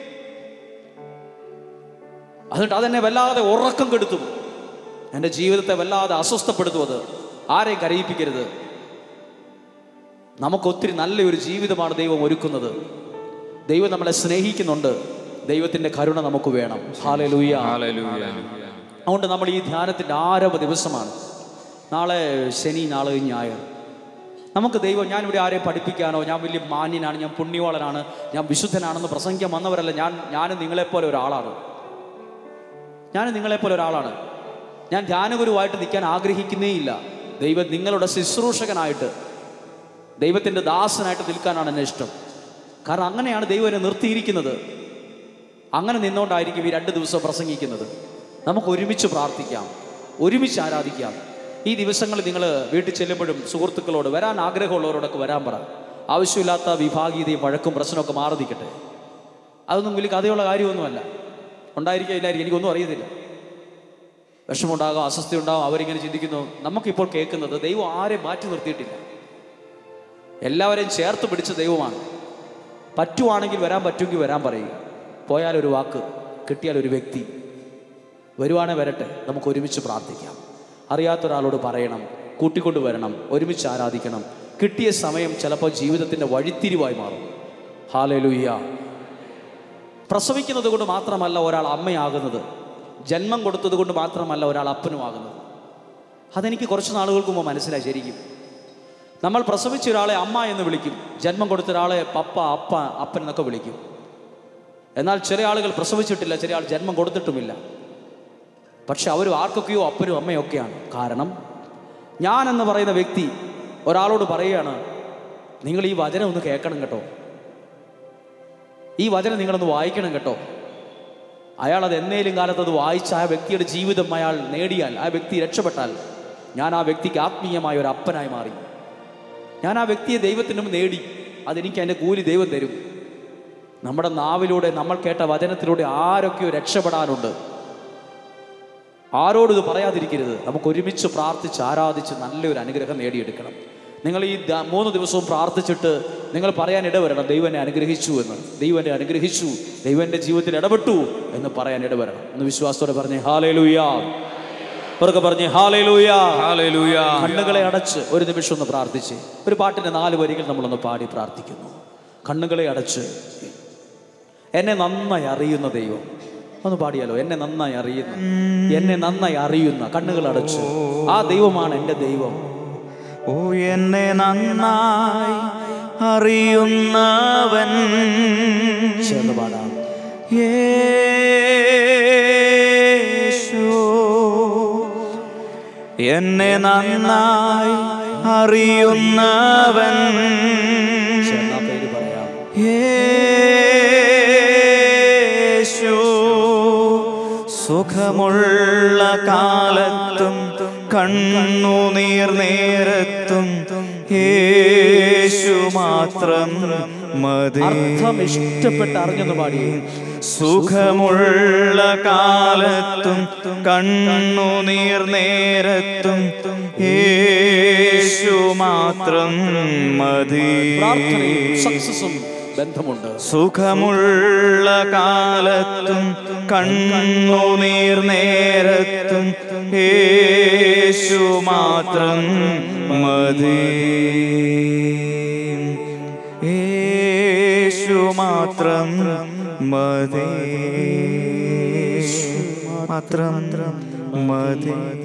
അതുകൊണ്ട് അതെന്നെ വല്ലാതെ ഉറക്കം കെടുത്തും എൻ്റെ ജീവിതത്തെ വല്ലാതെ അസ്വസ്ഥപ്പെടുത്തും അത് ആരെയും കരയിപ്പിക്കരുത് നമുക്കൊത്തിരി നല്ലൊരു ജീവിതമാണ് ദൈവം ഒരുക്കുന്നത് ദൈവം നമ്മളെ സ്നേഹിക്കുന്നുണ്ട് ദൈവത്തിൻ്റെ കരുണ നമുക്ക് വേണം ഹാലലൂയ ഹല്ലേലൂയ അതുകൊണ്ട് നമ്മൾ ഈ ധ്യാനത്തിൻ്റെ ആരംഭ ദിവസമാണ് നാളെ ശനി നാളെ ഞായർ നമുക്ക് ദൈവം ഞാനിവിടെ ആരെയും പഠിപ്പിക്കാനോ ഞാൻ വലിയ മാന്യനാണ് ഞാൻ പുണ്യവാളനാണ് ഞാൻ വിശുദ്ധനാണെന്ന് പ്രസംഗിക്കാൻ വന്നവരല്ല ഞാൻ ഞാനും നിങ്ങളെപ്പോലെ ഒരാളാണ് ഞാൻ നിങ്ങളെപ്പോലെ ഒരാളാണ് ഞാൻ ധ്യാനഗുരുവായിട്ട് നിൽക്കാൻ ആഗ്രഹിക്കുന്നേ ഇല്ല ദൈവം നിങ്ങളുടെ ശുശ്രൂഷകനായിട്ട് ദൈവത്തിൻ്റെ ദാസനായിട്ട് നിൽക്കാനാണ് എന്നെ ഇഷ്ടം കാരണം അങ്ങനെയാണ് ദൈവം എന്നെ നിർത്തിയിരിക്കുന്നത് അങ്ങനെ നിന്നുകൊണ്ടായിരിക്കും ഈ രണ്ട് ദിവസം പ്രസംഗിക്കുന്നത് നമുക്ക് ഒരുമിച്ച് പ്രാർത്ഥിക്കാം ഒരുമിച്ച് ആരാധിക്കാം ഈ ദിവസങ്ങളിൽ നിങ്ങൾ വീട്ടിൽ ചെല്ലുമ്പോഴും സുഹൃത്തുക്കളോട് വരാൻ ആഗ്രഹമുള്ളവരോടൊക്കെ വരാൻ പറ ആവശ്യമില്ലാത്ത വിഭാഗീയതയും വഴക്കും പ്രശ്നമൊക്കെ മാറി നിൽക്കട്ടെ അതൊന്നും വലിയ കഥയുള്ള കാര്യമൊന്നുമല്ല ഉണ്ടായിരിക്കുക ഇല്ലായിരിക്കും എനിക്കൊന്നും അറിയത്തില്ല വിഷമമുണ്ടാകാം അസ്വസ്ഥ ഉണ്ടാകും അവരിങ്ങനെ ചിന്തിക്കുന്നു നമുക്കിപ്പോൾ കേൾക്കുന്നത് ദൈവം ആരെ മാറ്റി നിർത്തിയിട്ടില്ല എല്ലാവരെയും ചേർത്ത് പിടിച്ച ദൈവമാണ് പറ്റുവാണെങ്കിൽ വരാൻ പറ്റുമെങ്കിൽ വരാൻ പറയുക പോയാൽ ഒരു വാക്ക് കിട്ടിയാൽ ഒരു വ്യക്തി വരുവാണെ വരട്ടെ നമുക്ക് ഒരുമിച്ച് പ്രാർത്ഥിക്കാം അറിയാത്ത ഒരാളോട് പറയണം കൂട്ടിക്കൊണ്ട് വരണം ഒരുമിച്ച് ആരാധിക്കണം കിട്ടിയ സമയം ചിലപ്പോൾ ജീവിതത്തിൻ്റെ വഴിത്തിരിവായി മാറും ഹാലലുയ്യ പ്രസവിക്കുന്നത് കൊണ്ട് മാത്രമല്ല ഒരാൾ അമ്മയാകുന്നത് ജന്മം കൊടുത്തത് കൊണ്ട് മാത്രമല്ല ഒരാൾ അപ്പനുമാകുന്നത് അതെനിക്ക് കുറച്ച് നാളുകൾക്ക് മുമ്പ് മനസ്സിലായി ശരിക്കും നമ്മൾ പ്രസവിച്ച ഒരാളെ അമ്മ എന്ന് വിളിക്കും ജന്മം കൊടുത്ത ഒരാളെ പപ്പ അപ്പ അപ്പൻ എന്നൊക്കെ വിളിക്കും എന്നാൽ ചില ആളുകൾ പ്രസവിച്ചിട്ടില്ല ചില ആൾ ജന്മം കൊടുത്തിട്ടുമില്ല പക്ഷെ അവർ ആർക്കൊക്കെയോ അപ്പനും അമ്മയും ഒക്കെയാണ് കാരണം ഞാൻ എന്ന് പറയുന്ന വ്യക്തി ഒരാളോട് പറയുകയാണ് നിങ്ങൾ ഈ വചനം ഒന്ന് കേൾക്കണം കേട്ടോ ഈ വചനം നിങ്ങളൊന്ന് വായിക്കണം കേട്ടോ അയാൾ അത് എന്നേലും കാലത്ത് അത് വായിച്ച ആ വ്യക്തിയുടെ ജീവിതം അയാൾ നേടിയാൽ ആ വ്യക്തി രക്ഷപ്പെട്ടാൽ ഞാൻ ആ വ്യക്തിക്ക് ആത്മീയമായ ഒരു അപ്പനായി മാറി ഞാൻ ആ വ്യക്തിയെ ദൈവത്തിന് മുമ്പ് നേടി അതെനിക്ക് അതിൻ്റെ കൂലി ദൈവം തരും നമ്മുടെ നാവിലൂടെ നമ്മൾ കേട്ട വചനത്തിലൂടെ ആരൊക്കെയോ രക്ഷപ്പെടാനുണ്ട് ആരോടും ഇത് പറയാതിരിക്കരുത് നമുക്ക് ഒരുമിച്ച് പ്രാർത്ഥിച്ച് ആരാധിച്ച് നല്ലൊരു അനുഗ്രഹം നേടിയെടുക്കണം നിങ്ങൾ ഈ ദ- മൂന്ന് ദിവസവും പ്രാർത്ഥിച്ചിട്ട് നിങ്ങൾ പറയാൻ ഇടവരണം ദൈവം എന്നെ അനുഗ്രഹിച്ചു എന്ന് ദൈവം എന്നെ അനുഗ്രഹിച്ചു ദൈവം എൻ്റെ ജീവിതത്തിൽ ഇടപെട്ടു എന്ന് പറയാൻ ഇടവരണം എന്ന് വിശ്വാസത്തോടെ പറഞ്ഞേ ഹാലേ ലൂയാ അവർക്ക് പറഞ്ഞേ ഹാലേ ലൂയാ ഹല്ലേലൂയ കണ്ണുകളെ അടച്ച് ഒരു നിമിഷം ഒന്ന് പ്രാർത്ഥിച്ച് ഒരു പാട്ടിന്റെ നാല് വരികൾ നമ്മളൊന്ന് പാടി പ്രാർത്ഥിക്കുന്നു കണ്ണുകളെ അടച്ച് എന്നെ നന്നായി അറിയുന്ന ദൈവം ഒന്ന് പാടിയാലോ എന്നെ നന്നായി അറിയുന്ന എന്നെ നന്നായി അറിയുന്ന കണ്ണുകൾ അടച്ച് ആ ദൈവമാണ് എൻ്റെ ദൈവം ഓ എന്നെ നന്നായി അറിയുന്നവൻ ചേർന്ന് പാടാം യേശു എന്നെ നന്നായി അറിയുന്നവൻ ചേർന്ന് ആ പേര് പറയാം യേശു സുഖമുള്ള കാലത്തും കണ്ണുനീർ നേരത്തും യേശു മാത്രം മതി അർത്ഥം ഇഷ്ടപ്പെട്ട് അറിഞ്ഞെന്ന് പാടി സുഖമുള്ള കാലത്തും കണ്ണുനീർ നേരത്തും യേശു മാത്രം മതി പ്രാർത്ഥനയും സക്സസും ബന്ധമുണ്ട് സുഖമുള്ള കാലത്തും കണ്ണുനീർ നേരത്തും യേശു മാത്രം മതി യേശു മാത്രം മതി മാത്രം മതി